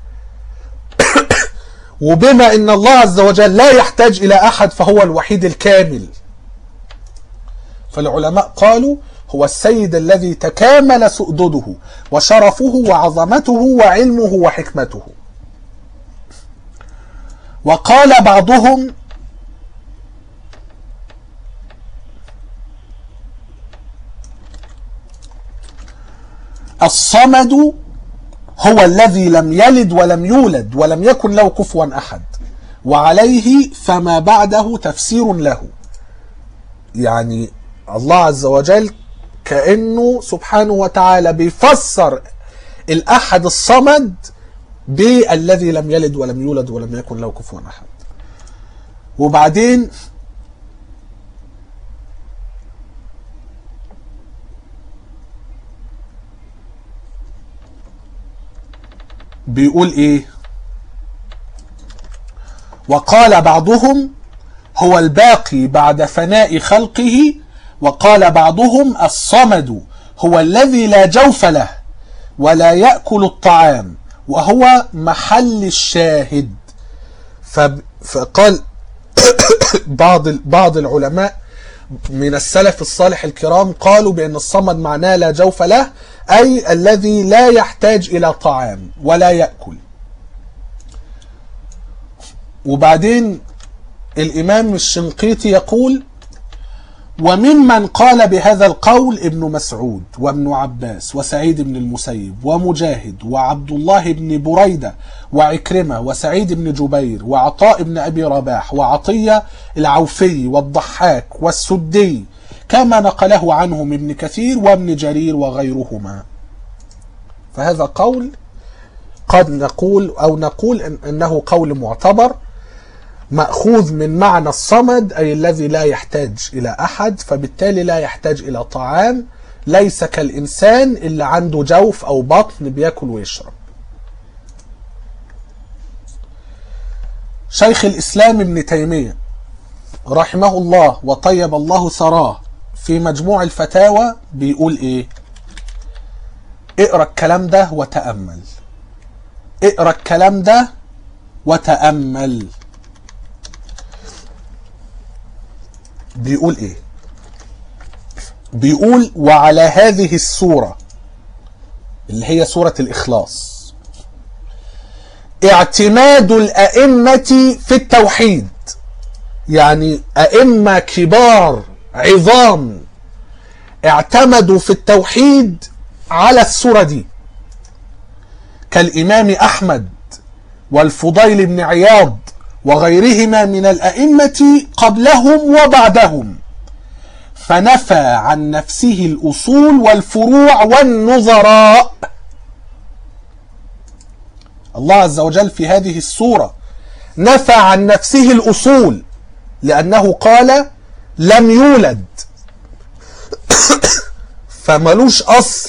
وبما ان الله عز وجل لا يحتاج الى احد فهو الوحيد الكامل فالعلماء قالوا هو السيد الذي تكامل سؤدده وشرفه وعظمته وعلمه وحكمته وقال بعضهم الصمد هو الذي لم يلد ولم يولد ولم يكن له كفوا احد وعليه فما بعده تفسير له يعني الله عز وجل كانه سبحانه وتعالى بيفسر الاحد الصمد بالذي لم يلد ولم يولد ولم يكن له كفوا احد وبعدين بيقول ايه وقال بعضهم هو الباقي بعد فناء خلقه وقال بعضهم الصمد هو الذي لا جوف له ولا يأكل الطعام وهو محل الشاهد فب- فقال بعض بعض العلماء من السلف الصالح الكرام قالوا بأن الصمد معناه لا جوف له أي الذي لا يحتاج إلى طعام ولا يأكل وبعدين الإمام الشنقيطي يقول وممن قال بهذا القول ابن مسعود وابن عباس وسعيد بن المسيب ومجاهد وعبد الله بن بريدة وعكرمة وسعيد بن جبير وعطاء بن أبي رباح وعطية العوفي والضحاك والسدي كما نقله عنهم ابن كثير وابن جرير وغيرهما فهذا قول قد نقول أو نقول إن أنه قول معتبر مأخوذ من معنى الصمد أي الذي لا يحتاج إلى أحد فبالتالي لا يحتاج إلى طعام ليس كالإنسان اللي عنده جوف أو بطن بياكل ويشرب شيخ الإسلام ابن تيمية رحمه الله وطيب الله ثراه في مجموع الفتاوى بيقول إيه اقرأ الكلام ده وتأمل اقرأ الكلام ده وتأمل بيقول ايه بيقول وعلى هذه السورة اللي هي سورة الإخلاص اعتماد الأئمة في التوحيد يعني أئمة كبار عظام اعتمدوا في التوحيد على السورة دي كالإمام أحمد والفضيل بن عياض وغيرهما من الأئمة قبلهم وبعدهم فنفى عن نفسه الأصول والفروع والنظراء الله عز وجل في هذه السورة نفى عن نفسه الأصول لأنه قال لم يولد فملوش أصل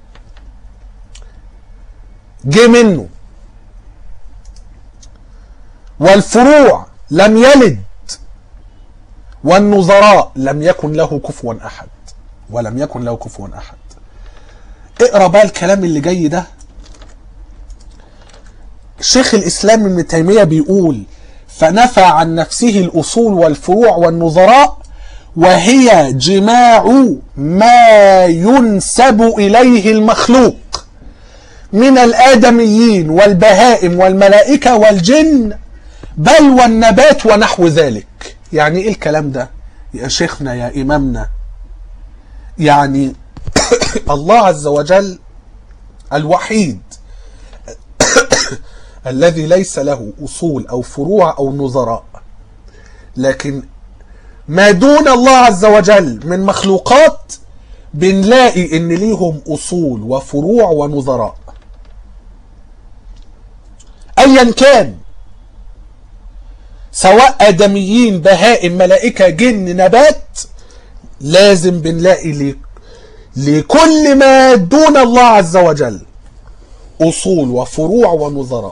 جه منه والفروع لم يلد والنظراء لم يكن له كفوا احد ولم يكن له كفوا احد اقرا بقى الكلام اللي جاي ده شيخ الاسلام ابن تيميه بيقول فنفى عن نفسه الاصول والفروع والنظراء وهي جماع ما ينسب اليه المخلوق من الآدميين والبهائم والملائكة والجن بل والنبات ونحو ذلك يعني ايه الكلام ده يا شيخنا يا إمامنا يعني الله عز وجل الوحيد الذي ليس له أصول أو فروع أو نظراء لكن ما دون الله عز وجل من مخلوقات بنلاقي ان ليهم اصول وفروع ونظراء ايا كان سواء ادميين بهائم ملائكه جن نبات لازم بنلاقي لي لكل ما دون الله عز وجل اصول وفروع ونظراء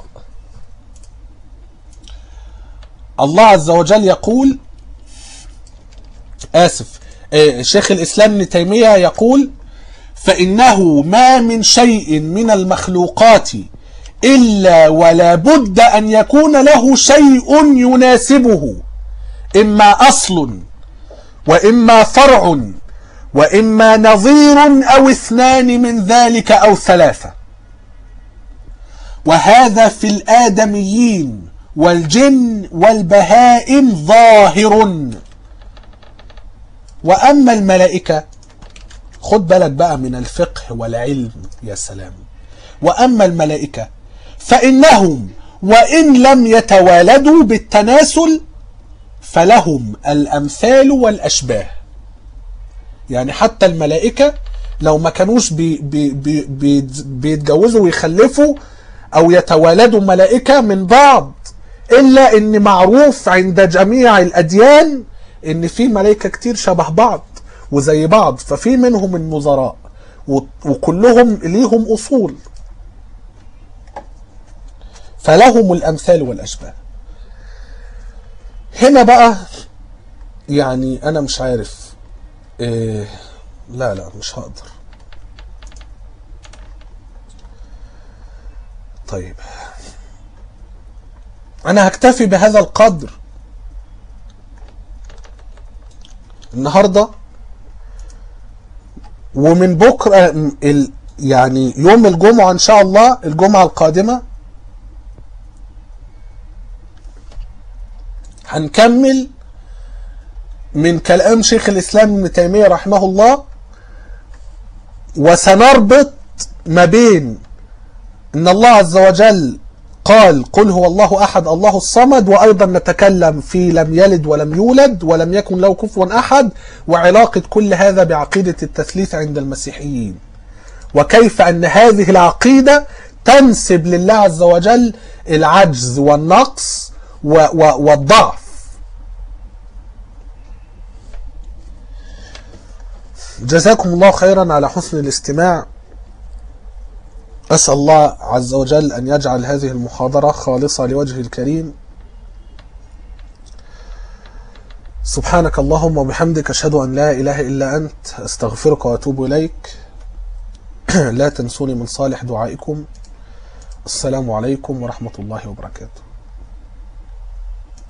الله عز وجل يقول آسف شيخ الإسلام ابن تيمية يقول فإنه ما من شيء من المخلوقات إلا ولا بد أن يكون له شيء يناسبه إما أصل وإما فرع وإما نظير أو اثنان من ذلك أو ثلاثة وهذا في الآدميين والجن والبهائم ظاهر وأما الملائكة خد بالك بقى من الفقه والعلم يا سلام وأما الملائكة فإنهم وإن لم يتوالدوا بالتناسل فلهم الأمثال والأشباه يعني حتى الملائكة لو ما كانوش بي بي بي بي بيتجوزوا ويخلفوا أو يتوالدوا ملائكة من بعض إلا إن معروف عند جميع الأديان ان في ملائكه كتير شبه بعض وزي بعض ففي منهم النظراء وكلهم ليهم اصول فلهم الامثال والاشباه هنا بقى يعني انا مش عارف إيه لا لا مش هقدر طيب انا هكتفي بهذا القدر النهارده ومن بكره ال يعني يوم الجمعه ان شاء الله الجمعه القادمه هنكمل من كلام شيخ الاسلام ابن تيميه رحمه الله وسنربط ما بين ان الله عز وجل قال قل هو الله احد الله الصمد وايضا نتكلم في لم يلد ولم يولد ولم يكن له كفوا احد وعلاقه كل هذا بعقيده التثليث عند المسيحيين وكيف ان هذه العقيده تنسب لله عز وجل العجز والنقص و و والضعف جزاكم الله خيرا على حسن الاستماع أسأل الله عز وجل أن يجعل هذه المحاضرة خالصة لوجهه الكريم سبحانك اللهم وبحمدك أشهد أن لا إله إلا أنت أستغفرك وأتوب إليك لا تنسوني من صالح دعائكم السلام عليكم ورحمة الله وبركاته